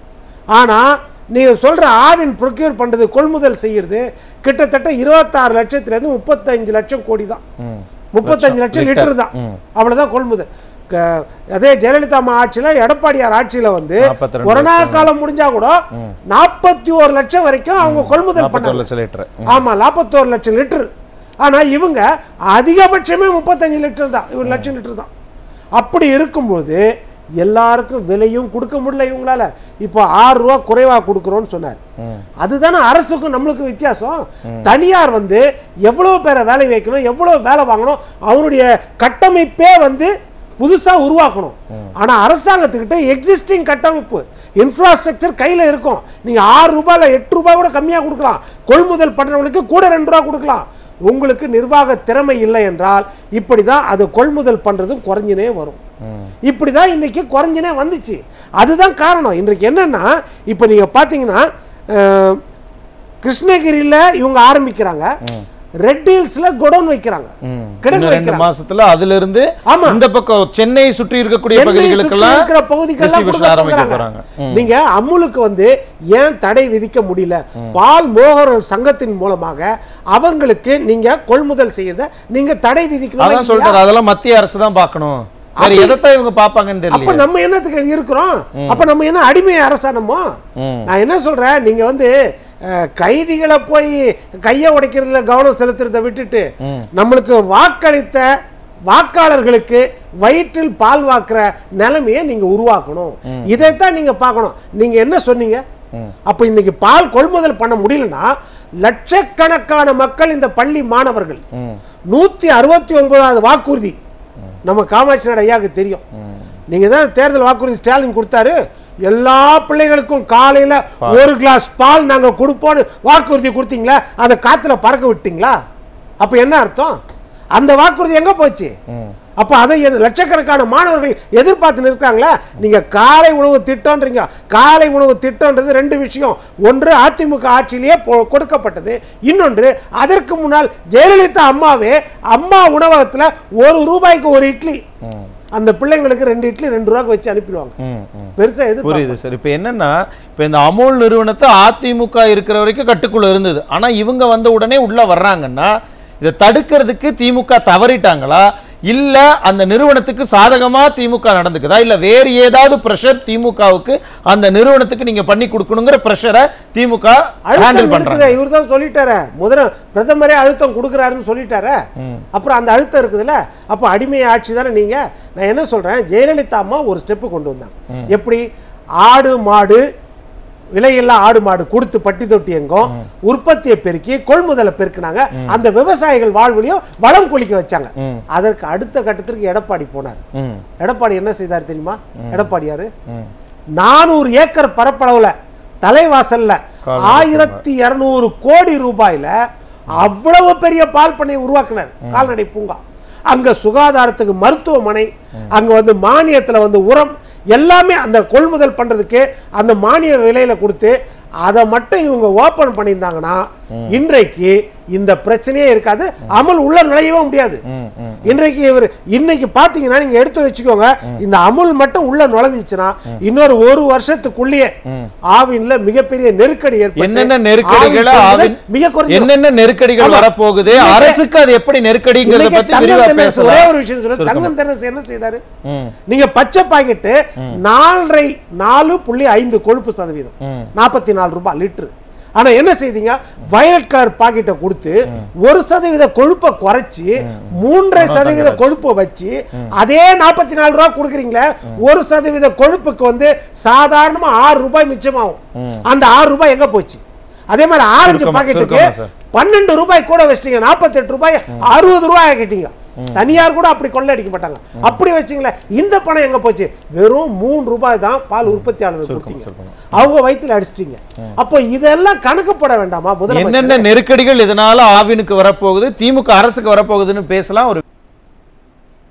ஆனா நீங்க சொல்ற ஆவின் ப்ரொக்யூர் பண்றது கொள்முதல் செய்யறது கிட்டத்தட்ட இருபத்தாறு லட்சத்துல இருந்து முப்பத்தஞ்சு லட்சம் கோடி தான் முப்பத்தஞ்சு லட்சம் லிட்டர் தான் அவ்வளவுதான் கொள்முதல் க- அதே ஜெயலலிதா அம்மா ஆட்சியில எடப்பாடியார் ஆட்சியில வந்து 42 கொரோனா காலம் முடிஞ்சா கூட நாற்பத்தி ஒரு லட்சம் வரைக்கும் அவங்க கொள்முதல் நாற்பத்தொரு பண்ணாங்க லட்சம் லிட்டர் ஆமா நாற்பத்தோரு லட்சம் லிட்டர் ஆனா இவங்க அதிகபட்சமே முப்பத்தஞ்சு லிட்டர் தான் இவர் லட்சம் லிட்டர் தான் அப்படி இருக்கும்போது எல்லாருக்கும் விலையும் கொடுக்க முடியல இவங்களால இப்போ ஆறு ரூபா குறைவா கொடுக்குறோம்னு சொன்னார் அதுதானே அரசுக்கும் நம்மளுக்கும் வித்தியாசம் தனியார் வந்து எவ்வளவு பேரை வேலை வைக்கணும் எவ்வளவு வேலை வாங்கணும் அவனுடைய கட்டமைப்பே வந்து புதுசா உருவாக்கணும் ஆனா அரசாங்கத்துக்கிட்ட எக்ஸிஸ்டிங் கட்டமைப்பு இன்ஃப்ராஸ்ட்ரக்சர் கையில இருக்கும் நீங்க ஆறு ரூபாயில எட்டு ரூபாய் கூட கம்மியா கொடுக்கலாம் கொள்முதல் பண்றவங்களுக்கு கூட ரெண்டு ரூபா கொடுக்கலாம் உங்களுக்கு நிர்வாக திறமை இல்லை என்றால் இப்படிதான் அது கொள்முதல் பண்றதும் குறைஞ்சினே வரும் இப்படிதான் இன்னைக்கு குறைஞ்சினே வந்துச்சு அதுதான் காரணம் இன்றைக்கு என்னன்னா இப்ப நீங்க பாத்தீங்கன்னா அஹ், கிருஷ்ணகிரியில இவங்க ஆரம்பிக்கிறாங்க ரெட் ஹில்ஸ்ல குடோன் வைக்கிறாங்க கிடங்கு இன்னும் ரெண்டு வைக்கிறாங்க மாசத்துல அதுல இருந்து ஆமா. இந்த பக்கம் சென்னை சுற்றி இருக்கக்கூடிய சென்னை சுற்றி பகுதிகளுக்கெல்லாம் இருக்கிற பகுதிக்கெல்லாம் distribution கொடுக்க ஆரம்பிக்க போறாங்க. போறாங்க ம். நீங்க அமுலுக்கு வந்து ஏன் தடை விதிக்க முடியல பால் மோகரல் சங்கத்தின் மூலமாக அவங்களுக்கு நீங்க கொள்முதல் செய்யறத நீங்க தடை விதிக்கணும் அதான் சொல்றாரு அதெல்லாம் மத்திய அரசு தான் பார்க்கணும் வேற அப்படி- எதைத்தான் இவங்க பாப்பாங்கன்னு அப்ப தெரியல நம்ம என்னத்துக்கு இருக்கிறோம் அப்ப நம்ம என்ன அடிமை அரசானமோ ம். நான் என்ன சொல்றேன் நீங்க வந்து அஹ், கைதிகளை போய் கையை உடைக்கிறதுல கவனம் செலுத்துறதை விட்டுட்டு நம்மளுக்கு வாக்களித்த வாக்காளர்களுக்கு வயிற்றில் பால் வாக்குற நிலைமையை நீங்க உருவாக்கணும் இதைத்தான் நீங்க பார்க்கணும் நீங்க என்ன சொன்னீங்க அப்ப இன்னைக்கு பால் கொள்முதல் பண்ண முடியலன்னா லட்சக்கணக்கான மக்கள் இந்த பள்ளி மாணவர்கள் நூத்தி அறுபத்தி ஒன்பதாவது வாக்குறுதி நம்ம காமாட்சி நாடு ஐயாவுக்கு தெரியும் நீங்க தான் தேர்தல் வாக்குறுதி ஸ்டாலின் கொடுத்தாரு எல்லா பிள்ளைகளுக்கும் காலையில ஒரு கிளாஸ் பால் நாங்க கொடுப்போம்னு வாக்குறுதி கொடுத்தீங்களா அதை காத்துல பறக்க விட்டீங்களா அப்ப என்ன அர்த்தம் அந்த வாக்குறுதி எங்க போச்சு அப்ப அதை எது- லட்சக்கணக்கான மாணவர்கள் எதிர்பார்த்து நிற்கிறாங்களா நீங்க காலை உணவு திட்டம்ன்றீங்க காலை உணவு திட்டம்ன்றது ரெண்டு விஷயம் ஒன்று அதிமுக ஆட்சியிலேயே பொ- கொடுக்கப்பட்டது இன்னொன்று அதற்கு முன்னால் ஜெயலலிதா அம்மாவே அம்மா உணவகத்துல ஒரு ரூபாய்க்கு ஒரு இட்லி அந்த பிள்ளைங்களுக்கு ரெண்டு இட்லி ரெண்டு ரூபாய்க்கு வச்சு அனுப்பிடுவாங்க ம், ம். பெருசா எது புரியுது சார் இப்போ என்னன்னா இப்போ இந்த அமுல் நிறுவனத்தை அதிமுக இருக்கிற வரைக்கும் கட்டுக்குள்ள இருந்தது ஆனா இவங்க வந்த உடனே உள்ள வர்றாங்கன்னா இதை தடுக்கிறதுக்கு திமுக தவறிட்டாங்களா இல்ல அந்த நிறுவனத்துக்கு சாதகமா திமுக நடந்துக்குதா இல்ல வேறு ஏதாவது பிரஷர் திமுகவுக்கு அந்த நிறுவனத்துக்கு நீங்க பண்ணி கொடுக்கணுங்கிற பிரஷரை திமுக ஹேண்டில் அழுத்தம் பண்றாங்க இருக்குது இவர் தான் சொல்லிட்டாரு முதல பிரதமரே அழுத்தம் கொடுக்குறாருன்னு சொல்லிட்டாரு அப்புறம் அந்த அழுத்தம் இருக்குதுல்ல அப்போ அடிமை ஆட்சி தானே நீங்க நான் என்ன சொல்றேன் ஜெயலலிதா அம்மா ஒரு ஸ்டெப் கொண்டு வந்தாங்க எப்படி ஆடு மாடு விலையில்லா ஆடு மாடு கொடுத்து பட்டி தொட்டி எங்கும் உற்பத்தியை பெருக்கி கொள்முதலை பெருக்கினாங்க அந்த விவசாயிகள் வாழ்விலையும் வளம் கொளிக்க வச்சாங்க அதற்கு அடுத்த கட்டத்திற்கு எடப்பாடி போனார் ம், எடப்பாடி என்ன செய்தார் தெரியுமா எடப்பாடியாரு ம். நானூறு ஏக்கர் பரப்பளவுல தலைவாசல்ல கால்நடை ஆயிரத்தி இருநூறு கோடி ரூபாயில அவ்வளவு பெரிய பால் பண்ணை உருவாக்குனார் கால்நடை பூங்கா அங்க சுகாதாரத்துக்கு மருத்துவமனை அங்க வந்து மானியத்துல வந்து உரம் எல்லாமே அந்த கொள்முதல் பண்றதுக்கு அந்த மானிய விலையில கொடுத்து அதை மட்டும் இவங்க ஓபன் பண்ணியிருந்தாங்கன்னா இன்றைக்கு இந்த பிரச்சனையே இருக்காது அமல் உள்ள நுழையவே முடியாது ம், ம். இன்றைக்கு இவர் இன்னைக்கு பாத்தீங்கன்னா நீங்க எடுத்து வச்சுக்கோங்க இந்த அமுல் மட்டும் உள்ள நுழைஞ்சிச்சுன்னா இன்னொரு ஒரு வருஷத்துக்குள்ளேயே ஆவின்ல மிகப்பெரிய நெருக்கடி ஏற்பட்டு என்னென்ன நெருக்கடிகள் ஆவின் ஆவின் கொள்முதல் மிக குறைஞ்சு என்னென்ன நெருக்கடிகள் ஆமா. வரப்போகுது இன்னைக்கு- அரசுக்கு அது எப்படி நெருக்கடிங்கிறத இன்னைக்கு பத்தி தங்கம் விரிவா தென்னரசு ஒரே பேசலாம் ஒரு விஷயம் சொல்ல சுருக்கமா. தங்கம் தென்னரசு என்ன செய்தாரு ம், நீங்க பச்சை பாக்கெட்டு நாலரை நாலு புள்ளி ஐந்து கொழுப்பு சதவீதம் ம். நாற்பத்தி நாலு ரூபாய் லிட்டரு ஆனா என்ன செய்தீங்க வயலட் கலர் பாக்கெட்டை கொடுத்து ஒரு சதவீத கொழுப்பை குறைச்சி மூன்றரை சதவீத கொழுப்பை வச்சு அதே நாற்பத்தி நாலு ரூபாய் கொடுக்குறீங்களே ஒரு சதவீத கொழுப்புக்கு வந்து சாதாரணமா ஆறு ரூபாய் மிச்சமாகும் அந்த ஆறு ரூபாய் எங்க போச்சு அதே மாதிரி ஆரஞ்சு சுருக்கமா, பாக்கெட்டுக்கு சுருக்கமா சார். பன்னெண்டு ரூபாய் கூட வச்சிட்டீங்க நாற்பத்தெட்டு ரூபாய் அறுபது ரூபாய் ஆக்கிட்டீங்க தனியார் கூட அப்படி கொள்ளை அடிக்க மாட்டாங்க அப்படி வச்சீங்களே இந்த பணம் எங்க போச்சு வெறும் மூணு ரூபாய் தான் பால் உற்பத்தியாளர்கள் கொடுத்தீங்க அவங்க வயித்துல அடிச்சிட்டீங்க அப்போ இதெல்லாம் கணக்கு போட வேண்டாமா முதலமைச்சர் என்னென்ன நெருக்கடிகள் இதனால ஆவினுக்கு வரப்போகுது திமுக அரசுக்கு வரப்போகுதுன்னு பேசலாம் ஒரு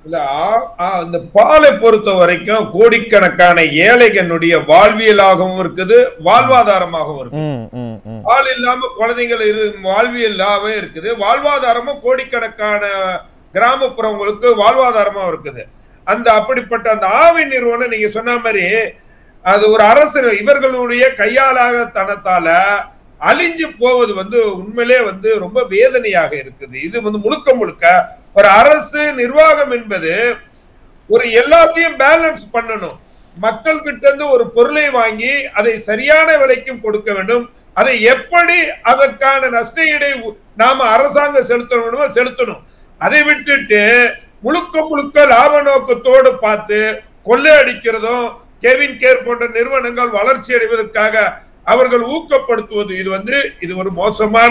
இல்ல ஆ- ஆ, இந்த பாலை பொறுத்த வரைக்கும் கோடிக்கணக்கான ஏழைகளுடைய வாழ்வியலாகவும் இருக்குது வாழ்வாதாரமாகவும் இருக்கு ம், ம், ம். பால் இல்லாம குழந்தைகள் இரு வாழ்வியலாவே இருக்குது வாழ்வாதாரமும் கோடிக்கணக்கான கிராமப்புறங்களுக்கு வாழ்வாதாரமா இருக்குது அந்த அப்படிப்பட்ட அந்த ஆவி நிறுவனம் நீங்க சொன்ன மாதிரி அது ஒரு அரசு இவர்களுடைய கையாளாகத்தனத்தால அழிஞ்சு போவது வந்து உண்மையிலே வந்து ரொம்ப வேதனையாக இருக்குது இது வந்து முழுக்க முழுக்க ஒரு அரசு நிர்வாகம் என்பது ஒரு எல்லாத்தையும் பேலன்ஸ் பண்ணணும் மக்கள் கிட்ட இருந்து ஒரு பொருளை வாங்கி அதை சரியான விலைக்கும் கொடுக்க வேண்டும் அதை எப்படி அதற்கான நஷ்ட ஈடை உ- நாம அரசாங்கம் செலுத்த வேண்டுமோ செலுத்தணும் அதை விட்டுட்டு முழுக்க முழுக்க லாப நோக்கத்தோடு பார்த்து கொள்ளையடிக்கிறதும் கெவின் கேர் போன்ற நிறுவனங்கள் வளர்ச்சி அடைவதற்காக அவர்கள் ஊக்கப்படுத்துவது இது வந்து இது ஒரு மோசமான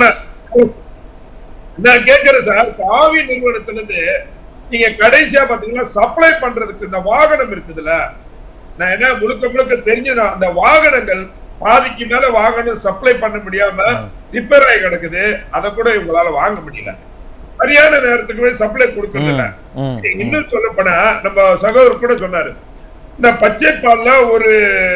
நான் கேட்கிறேன் சார் காவி நிறுவனத்துல இருந்து நீங்க கடைசியா பாத்தீங்கன்னா சப்ளை பண்றதுக்கு இந்த வாகனம் இருக்குதுல்ல நான் என்ன முழுக்க முழுக்க தெரிஞ்சு நான் அந்த வாகனங்கள் பாதிக்கு மேல வாகனம் சப்ளை பண்ண முடியாம ரிப்பேர் ஆகி கிடக்குது அதை கூட இவங்களால வாங்க முடியல சரியான நேரத்துக்கு போய் சப்ளை கொடுக்கறது இல்ல ம், இன்னும் சொல்ல போனா நம்ம சகோதரர் கூட சொன்னாரு இந்த பச்சை பால்ல ஒரு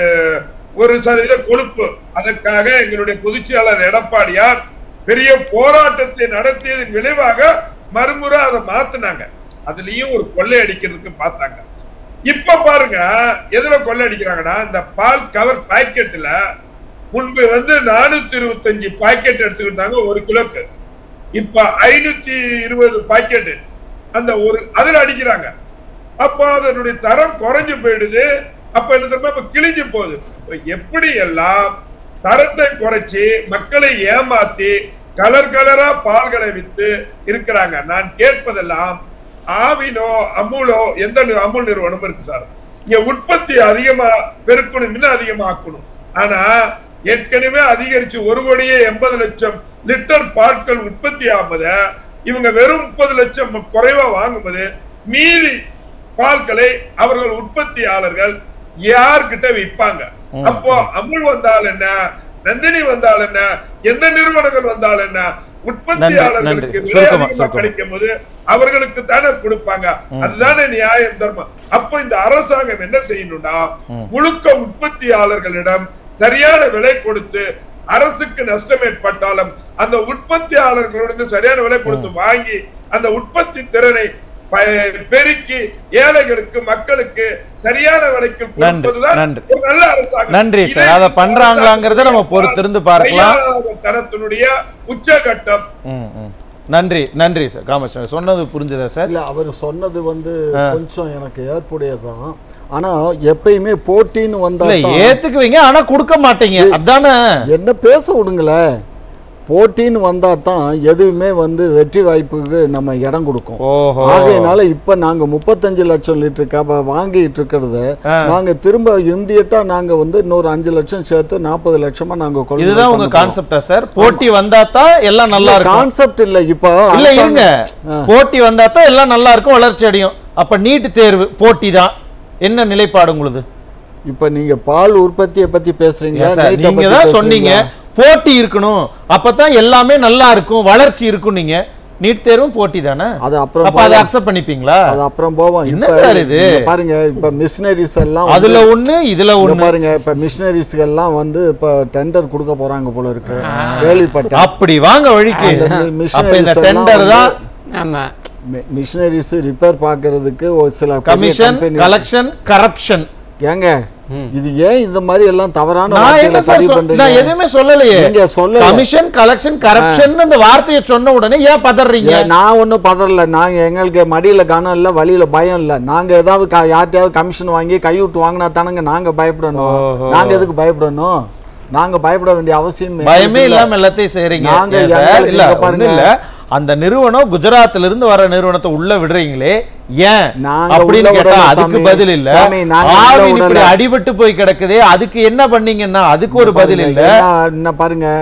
ஒரு சதவீத கொழுப்பு அதற்காக எங்களுடைய பொதுச்செயலாளர் எடப்பாடியார் பெரிய போராட்டத்தை நடத்தியதன் விளைவாக மறுமுறை அதை மாத்துனாங்க அதுலயும் ஒரு கொள்ளை அடிக்கிறதுக்கு பார்த்தாங்க இப்ப பாருங்க எதுல கொள்ளை அடிக்கிறாங்கன்னா இந்த பால் கவர் பாக்கெட்ல முன்பு வந்து நானூத்தி இருபத்தஞ்சு பாக்கெட் எடுத்துக்கிட்டாங்க ஒரு கிலோக்கு இப்ப ஐநூத்தி இருபது பாக்கெட் அந்த ஒரு அதுல அடிக்கிறாங்க அப்போ அதனுடைய தரம் குறைஞ்சு போயிடுது அப்ப என்ன தெரியுமா இப்ப கிழிஞ்சு போகுது இப்ப எப்படி எல்லாம் தரத்தை குறைச்சு மக்களை ஏமாத்தி கலர் கலரா பால்களை வித்து இருக்கிறாங்க நான் கேட்பதெல்லாம் ஆவினோ அமுலோ எந்த நி- அமுல் நிறுவனம் இருக்கு சார் இங்க உற்பத்தி அதிகமா பெருக்கணும் இன்னும் அதிகமாக்கணும் ஆனா ஏற்கனவே அதிகரிச்சு ஒரு கோடியே எண்பது லட்சம் லிட்டர் பாட்கள் உற்பத்தி ஆகும்போது இவங்க வெறும் முப்பது லட்சம் குறைவா வாங்கும்போது மீதி பால்களை அவர்கள் உற்பத்தியாளர்கள் யார்கிட்ட விற்பாங்க அப்போ அமுல் வந்தால் என்ன நந்தினி வந்தால் என்ன எந்த நிறுவனங்கள் வந்தால் என்ன உற்பத்தியாளர்களுக்கு நன்றி. விலை சுருக்கமா, அதிகமா சுருக்கமா. கிடைக்கும் போது அவர்களுக்கு தானே கொடுப்பாங்க அதுதானே நியாயம் தர்மம் அப்ப இந்த அரசாங்கம் என்ன செய்யணும்னா முழுக்க உற்பத்தியாளர்களிடம் சரியான விலை கொடுத்து அரசுக்கு நஷ்டம் ஏற்பட்டாலும் அந்த உற்பத்தியாளர்களிடம் சரியான விலை கொடுத்து வாங்கி அந்த உற்பத்தி திறனை ப- பெருக்கி ஏழைகளுக்கு மக்களுக்கு சரியான விலைக்கு கொடுப்பதுதான் நன்றி. ஒரு நல்ல அரசாங்கம் நன்றி சார். இதை அதை பண்றாங்களாங்கிறத நம்ம பொறுத்திருந்து பார்க்கலாம். கையாளாத தரத்தினுடைய உச்சகட்டம் ம், ம். நன்றி நன்றி சார் காமராஜ் சொன்னது புரிஞ்சுதா சார் இல்ல அவர் சொன்னது வந்து கொஞ்சம் எனக்கு ஏற்புடையதுதான் ஆனா எப்பயுமே போட்டின்னு வந்தா இல்ல தான் ஏத்துக்குவீங்க ஆனா கொடுக்க மாட்டீங்க அதானே என்ன பேச விடுங்களேன் போட்டின்னு வந்தா தான் எதுவுமே வந்து வெற்றி வாய்ப்புக்கு நம்ம இடம் கொடுக்கும் ஓஹோ ஆகையினால இப்ப நாங்க முப்பத்தஞ்சு லட்சம் லிட்டர் கப வாங்கிட்டு இருக்கிறத ஆ. நாங்க திரும்ப இம்மிடியட்டா நாங்க வந்து இன்னொரு அஞ்சு லட்சம் சேர்த்து நாற்பது லட்சமா நாங்க கொள்முதல் இதுதான் உங்க பண்ண போறோம். கான்செப்டா சார் போட்டி வந்தா தான் எல்லாம் நல்லா இருக்கும் கான்செப்ட் இல்ல இப்போ இல்ல இருங்க அரசாங்கம்- ஆ. போட்டி வந்தா தான் எல்லாம் நல்லா இருக்கும் வளர்ச்சி அடையும் அப்ப நீட் தேர்வு போட்டி தான் என்ன நிலைப்பாடு உங்களுது இப்ப நீங்க பால் உற்பத்தியை பத்தி பேசுறீங்களா ஏன் சார், நீட்டை நீங்க பத்தி தான் பேசுறீங்களா? சொன்னீங்க போட்டி இருக்கணும் அப்பதான் எல்லாமே நல்லா இருக்கும் வளர்ச்சி இருக்கும் நீங்க நீட் தேர்வும் போட்டி தானே அது அப்புறம் அப்ப அதை போவோம். அக்செப்ட் பண்ணிப்பீங்களா அது அப்புறம் போவோம் என்ன இப்ப சார் இது? நீங்க பாருங்க இப்ப மிஷினரிஸ் எல்லாம் அதுல வந்து- ஒண்ணு இதுல இங்க ஒண்ணு பாருங்க இப்ப மிஷினரிஸ்க்கு எல்லாம் வந்து இப்ப டெண்டர் கொடுக்க போறாங்க போல இருக்கு கேள்விப்பட்டேன் அப்படி வாங்க வழிக்கு அந்த மி- அப்ப இந்த missionaries எல்லாம் டெண்டர் தான் ஆமா மிஷினரிஸ் ரிப்பேர் பாக்குறதுக்கு ஒரு சில பெரிய கமிஷன் company- கலெக்ஷன் கரப்ஷன் ஏங்க இது ஏன் இந்த மாதிரி எல்லாம் தவறான நான் வார்த்தைகளை என்ன சார் பதிவு சொல்- பண்றீங்க? நான் எதுவுமே சொல்லலையே நீங்க சொல்லல. கமிஷன் கலெக்ஷன் கரப்ஷன் அந்த வார்த்தையை சொன்ன உடனே ஏன் பதறீங்க ஏன் நான் ஒன்றும் பதறல நாங்க எங்களுக்கு மடியில கனம் இல்ல வழியில பயம் இல்ல நாங்க ஏதாவது க- யார்கிட்டயாவது கமிஷன் வாங்கி கைவிட்டு வாங்கினா தானங்க நாங்க பயப்படணும் ஓஹோ. நாங்க எதுக்கு பயப்படணும் நாங்க பயப்பட வேண்டிய அவசியம் பயமே எங்களுக்கு இல்ல. இல்லாம எல்லாத்தையும் செய்றீங்க நாங்க ஏன் சார்? எங்களுக்கு இல்ல இங்க பாருங்க. ஒண்ணும் இல்ல அந்த நிறுவனம் குஜராத்ல இருந்து வர நிறுவனத்தை உள்ள விடுறீங்களே ஏன் நாங்க அப்படின்னு உள்ள கேட்டா விடல அதுக்கு சாமி. பதில் இல்ல சாமி, நாங்க உள்ள ஆவின் இப்படி விடல. அடிபட்டு போய் கிடக்குதே அதுக்கு என்ன பண்ணீங்கன்னா அதுக்கு ஒரு பதில் இல்ல என்ன- என்ன பாருங்க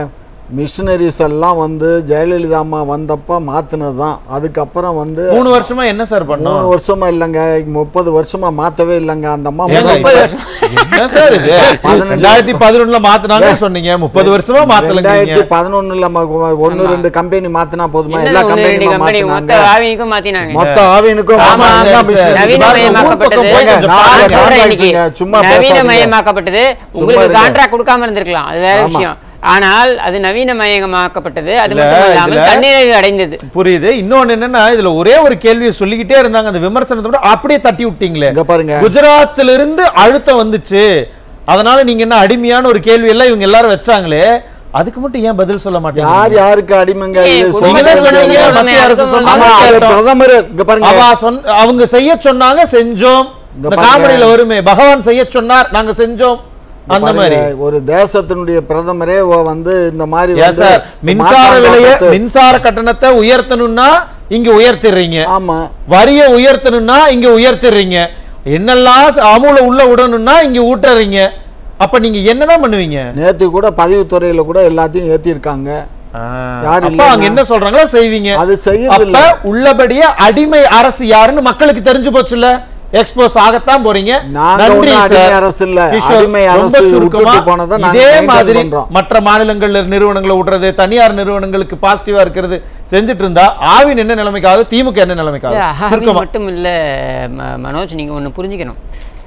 மிஷினரிஸ் எல்லாம் வந்து ஜெயலலிதா அம்மா வந்தப்ப மாத்தினது தான் அதுக்கப்புறம் வந்து மூணு வருஷமா என்ன சார் பண்ணோம் மூணு வருஷமா இல்லைங்க முப்பது வருஷமா மாத்தவே இல்லைங்க அந்த அம்மா ஏங்க, முதல் முப்பது வருஷம் என்ன சார் இது பதினெட்டு- ரெண்டாயிரத்தி பதினொன்னுல மாத்தினாங்க சொன்னீங்க முப்பது வருஷமா மாத்தலங்க ரெண்டாயிரத்தி பதினொன்னுல ஒன்னு ரெண்டு கம்பெனி மாத்தினா போதுமா என்ன எல்லா ஒண்ணு ரெண்டு கம்பெனியும் கம்பெனி மொத்த மாத்தினாங்க ஆவினுக்கும் மாத்தினாங்க மொத்த ஆவினுக்கும் ஆமா, மாத்தினாங்க. சரி, மிஷினரிஸ் சரி. நவீனமயமாக்கப்பட்டது ஊர் பக்கம் போய் நான் கொஞ்சம் சொல்றேன் பாருங்க. இன்னைக்கு. சும்மா பேசாதீங்க. நவீனமயமாக்கப்பட்டது உங்களுக்கு இருங்க. கான்ட்ராக்ட் கொடுக்காம இருந்திருக்கலாம் அது வேற ஆமா. விஷயம் ஆனால் அது நவீனமயமாக்கப்பட்டது அது இல்ல, மட்டும் இல்லாமல் இதுல- தன்னிறைவு அடைந்தது புரியுது இன்னொன்னு என்னன்னா இதுல ஒரே ஒரு கேள்வியை சொல்லிக்கிட்டே இருந்தாங்க அந்த விமர்சனத்தோட அப்படியே தட்டி விட்டீங்களே இங்க பாருங்க குஜராத்ல இருந்து அழுத்தம் வந்துச்சு அதனால நீங்க என்ன அடிமையான ஒரு கேள்வி எல்லாம் இவங்க எல்லாரும் வச்சாங்களே அதுக்கு மட்டும் ஏன் பதில் சொல்ல யார் மாட்டீங்க யாருக்கு அடிமைங்க ஏய், இது குடும்பத்தை நீங்களே சொல்லுங்க. சொன்னீங்க சொல்லுங்க. மத்திய அரசு அதுக்கு சொன்னாங்க ஆமா, அது கேட்டோம். பிரதமர் இங்க பாருங்க அவ சொன்ன அவங்க செய்ய சொன்னாங்க செஞ்சோம் இங்க இந்த பாருங்க. காமெடியில வருமே பகவான் செய்ய சொன்னார் நாங்க செஞ்சோம் அந்த பாருங்க, மாதிரி ஒரு தேசத்தினுடைய பிரதமரே ஒ- வந்து இந்த மாதிரி ஏன் வந்து சார் மின்சார மாற்றம் விலைய பார்த்து- மின்சார கட்டணத்தை உயர்த்தணும்னா இங்க உயர்த்திடுறீங்க ஆமா வரிய உயர்த்தணும்னா இங்க உயர்த்திடுறீங்க என்னெல்லாம் ச- அமுல உள்ள விடணும்னா இங்க ஊட்டுறீங்க அப்ப நீங்க என்னதான் பண்ணுவீங்க நேத்து கூட பதிவுத்துறையில கூட எல்லாத்தையும் ஏத்திருக்காங்க யார் அப்ப இல்லைன்னா? அங்க என்ன சொல்றாங்களோ செய்வீங்க அது செய்யறது அப்ப இல்ல உள்ளபடியே அடிமை அரசு யாருன்னு மக்களுக்கு தெரிஞ்சு போச்சுல்ல எக்ஸ்போஸ் ஆகத்தான் போறீங்க நாங்க நன்றி ஒண்ணும் அடிமை சார் அரசு இல்ல. கிஷோர், அடிமை ரொம்ப அரசு சுருக்கமா விட்டுட்டு போனதை நாங்க இதே maintain மாதிரி பண்றோம். மற்ற மாநிலங்கள்ல நிறுவனங்களை விடுறது தனியார் நிறுவனங்களுக்கு பாசிட்டிவா இருக்கிறது செஞ்சுட்டு இருந்தா ஆவின் என்ன நிலைமைக்காக திமுக என்ன நிலைமைக்காக இல்ல, ஆவி சுருக்கமா மட்டும் இல்ல ம- மனோஜ் நீங்க ஒண்ணு புரிஞ்சுக்கணும்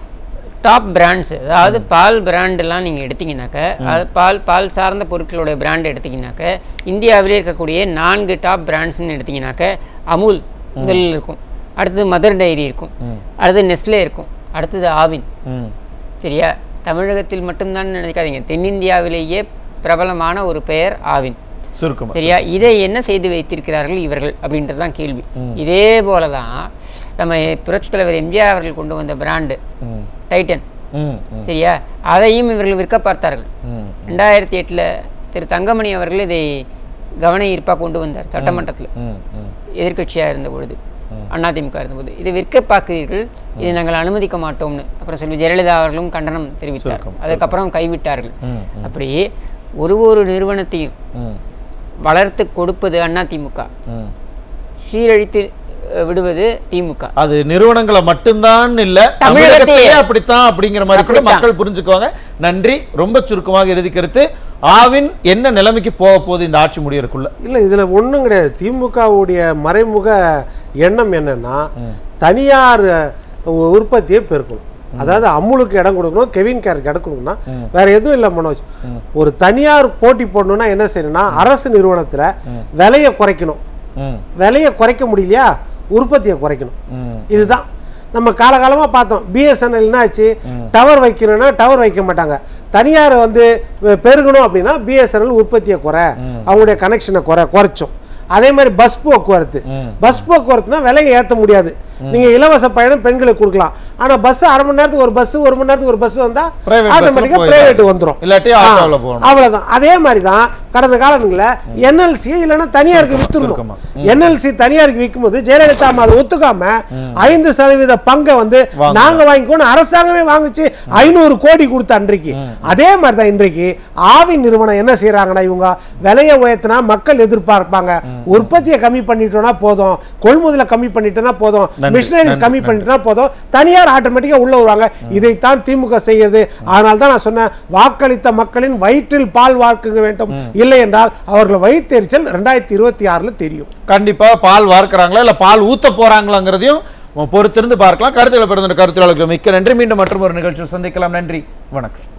டாப் பிராண்ட்ஸ் அதாவது பால் பிராண்டெல்லாம் நீங்க எடுத்தீங்கன்னாக்க அது பால் பால் சார்ந்த பொருட்களுடைய பிராண்ட் எடுத்தீங்கன்னாக்க இந்தியாவிலே இருக்கக்கூடிய நான்கு டாப் பிராண்ட்ஸ்னு எடுத்தீங்கன்னாக்க அமுல் முதலில் இருக்கும் அடுத்தது மதர் டைரி இருக்கும் அடுத்தது நெஸ்லே இருக்கும் அடுத்தது ஆவின் ம். சரியா தமிழகத்தில் மட்டும்தான் நினைக்காதீங்க தென்னிந்தியாவிலேயே பிரபலமான ஒரு பெயர் ஆவின் சுருக்கமா சரியா இதை என்ன செய்து வைத்திருக்கிறார்கள் இவர்கள் அப்படின்றது தான் கேள்வி இதே போல தான் நம்ம புரட்சித் தலைவர் எம்ஜிஆர் அவர்கள் கொண்டு வந்த பிராண்டு ம். டைட்டன் ம், ம், சரியா அதையும் இவர்கள் விற்க பார்த்தார்கள் ம். ரெண்டாயிரத்தி எட்டில் திரு தங்கமணி அவர்கள் இதை கவன ஈர்ப்பாக கொண்டு வந்தார் சட்டமன்றத்தில் ம், ம். எதிர்க்கட்சியாக இருந்த பொழுது அதிமுக இருந்தபோது இதை விற்க பார்க்கிறீர்கள் இதை நாங்கள் அனுமதிக்க மாட்டோம்னு அப்புறம் செல்வி ஜெயலலிதா அவர்களும் கண்டனம் தெரிவித்தார் சுருக்கம், அதுக்கப்புறம் கைவிட்டார்கள் ம், அப்படி ஒரு ஒரு நிறுவனத்தையும் ம், வளர்த்து கொடுப்பது அதிமுக ம். சீரழித்து அஹ், விடுவது திமுக அது நிறுவனங்களை மட்டும்தான் இல்ல தமிழகத்தையே. தமிழகத்தையே அப்படித்தான் அப்படிங்கிற மாதிரி கூட அப்படித்தான். மக்கள் புரிஞ்சுக்குவாங்க நன்றி ரொம்ப சுருக்கமாக இறுதி கருத்து ஆவின் என்ன நிலைமைக்கு போக போகுது இந்த ஆட்சி முடியறதுக்குள்ள இல்லை இதில் ஒன்றும் கிடையாது திமுகவுடைய மறைமுக எண்ணம் என்னன்னா தனியார் உ- உற்பத்தியை பெருக்கணும் அதாவது அமுலுக்கு இடம் கொடுக்கணும் கெவின் கேருக்கு இடம் கொடுக்கணும்னா வேற எதுவும் இல்லை மனோஜ் ஒரு தனியார் போட்டி போடணும்னா என்ன செய்யணும்னா அரசு நிறுவனத்தில் விலையை குறைக்கணும் ம், விலையை குறைக்க முடியலையா உற்பத்தியை குறைக்கணும் ம். இதுதான் நம்ம காலகாலமாக பார்த்தோம் பிஎஸ்என்எல் என்னாச்சு டவர் வைக்கணும்னா டவர் வைக்க மாட்டாங்க தனியார் வந்து பெ- பெருகணும் அப்படின்னா பிஎஸ்என்எல் உற்பத்தியை குறை அவங்களுடைய கனெக்ஷனை குறை குறைச்சோம் அதே மாதிரி பஸ் போக்குவரத்து பஸ் போக்குவரத்துனா விலையை ஏற்ற முடியாது நீங்க இலவச பயணம் பெண்களுக்கு கொடுக்கலாம் ஆனா பஸ் அரை மணி நேரத்துக்கு ஒரு பஸ் ஒரு மணி நேரத்துக்கு ஒரு பஸ் வந்தா Private busல ஆட்டோமேட்டிக்கா போயிடும். பிரைவேட் வந்துரும் இல்லாட்டி ஆ, ஆட்டோல போகணும். அவ்வளவுதான் அதே மாதிரி தான் கடந்த காலங்களில் என்எல்சி இல்லைன்னா தனியாருக்கு வித்துருணும் சுருக்கமா. என்எல்சி தனியாருக்கு விற்கும்போது ஜெயலலிதா அம்மா அதை ஒத்துக்காம ஐந்து சதவீத பங்கை வந்து வாங்க. நாங்க வாங்கிக்கோன்னு அரசாங்கமே வாங்குச்சு ஐநூறு கோடி கொடுத்த அன்றைக்கு அதே மாதிரி தான் இன்றைக்கு ஆவின் நிறுவனம் என்ன செய்யறாங்கன்னா இவங்க விலையை உயர்த்தினா மக்கள் எதிர்பார்ப்பாங்க உற்பத்தியை கம்மி பண்ணிட்டோம்னா போதும் கொள்முதலை கம்மி பண்ணிட்டோம்னா போதும் நன்றி, மிஷினரிஸ் நன்றி, கம்மி பண்ணிட்டோம்னா போதும் தனியார் ஆட்டோமேட்டிக்கா உள்ள வருவாங்க இதைத்தான் திமுக செய்யுது அதனால தான் நான் சொன்னேன் வாக்களித்த மக்களின் வயிற்றில் பால் வார்க்க வேண்டும் இல்லை என்றால் அவர்கள் வயிற்றெரிச்சல் ரெண்டாயிரத்தி இருபத்தி ஆறுல தெரியும் கண்டிப்பா பால் வார்க்கறாங்களா இல்ல பால் ஊத்த போறாங்களாங்கிறதையும் பொறுத்திருந்து பார்க்கலாம் கருத்துல பிறந்த கருத்துகளுக்கு மிக்க நன்றி மீண்டும் மற்றும் ஒரு நிகழ்ச்சியில் சந்திக்கலாம் நன்றி வணக்கம்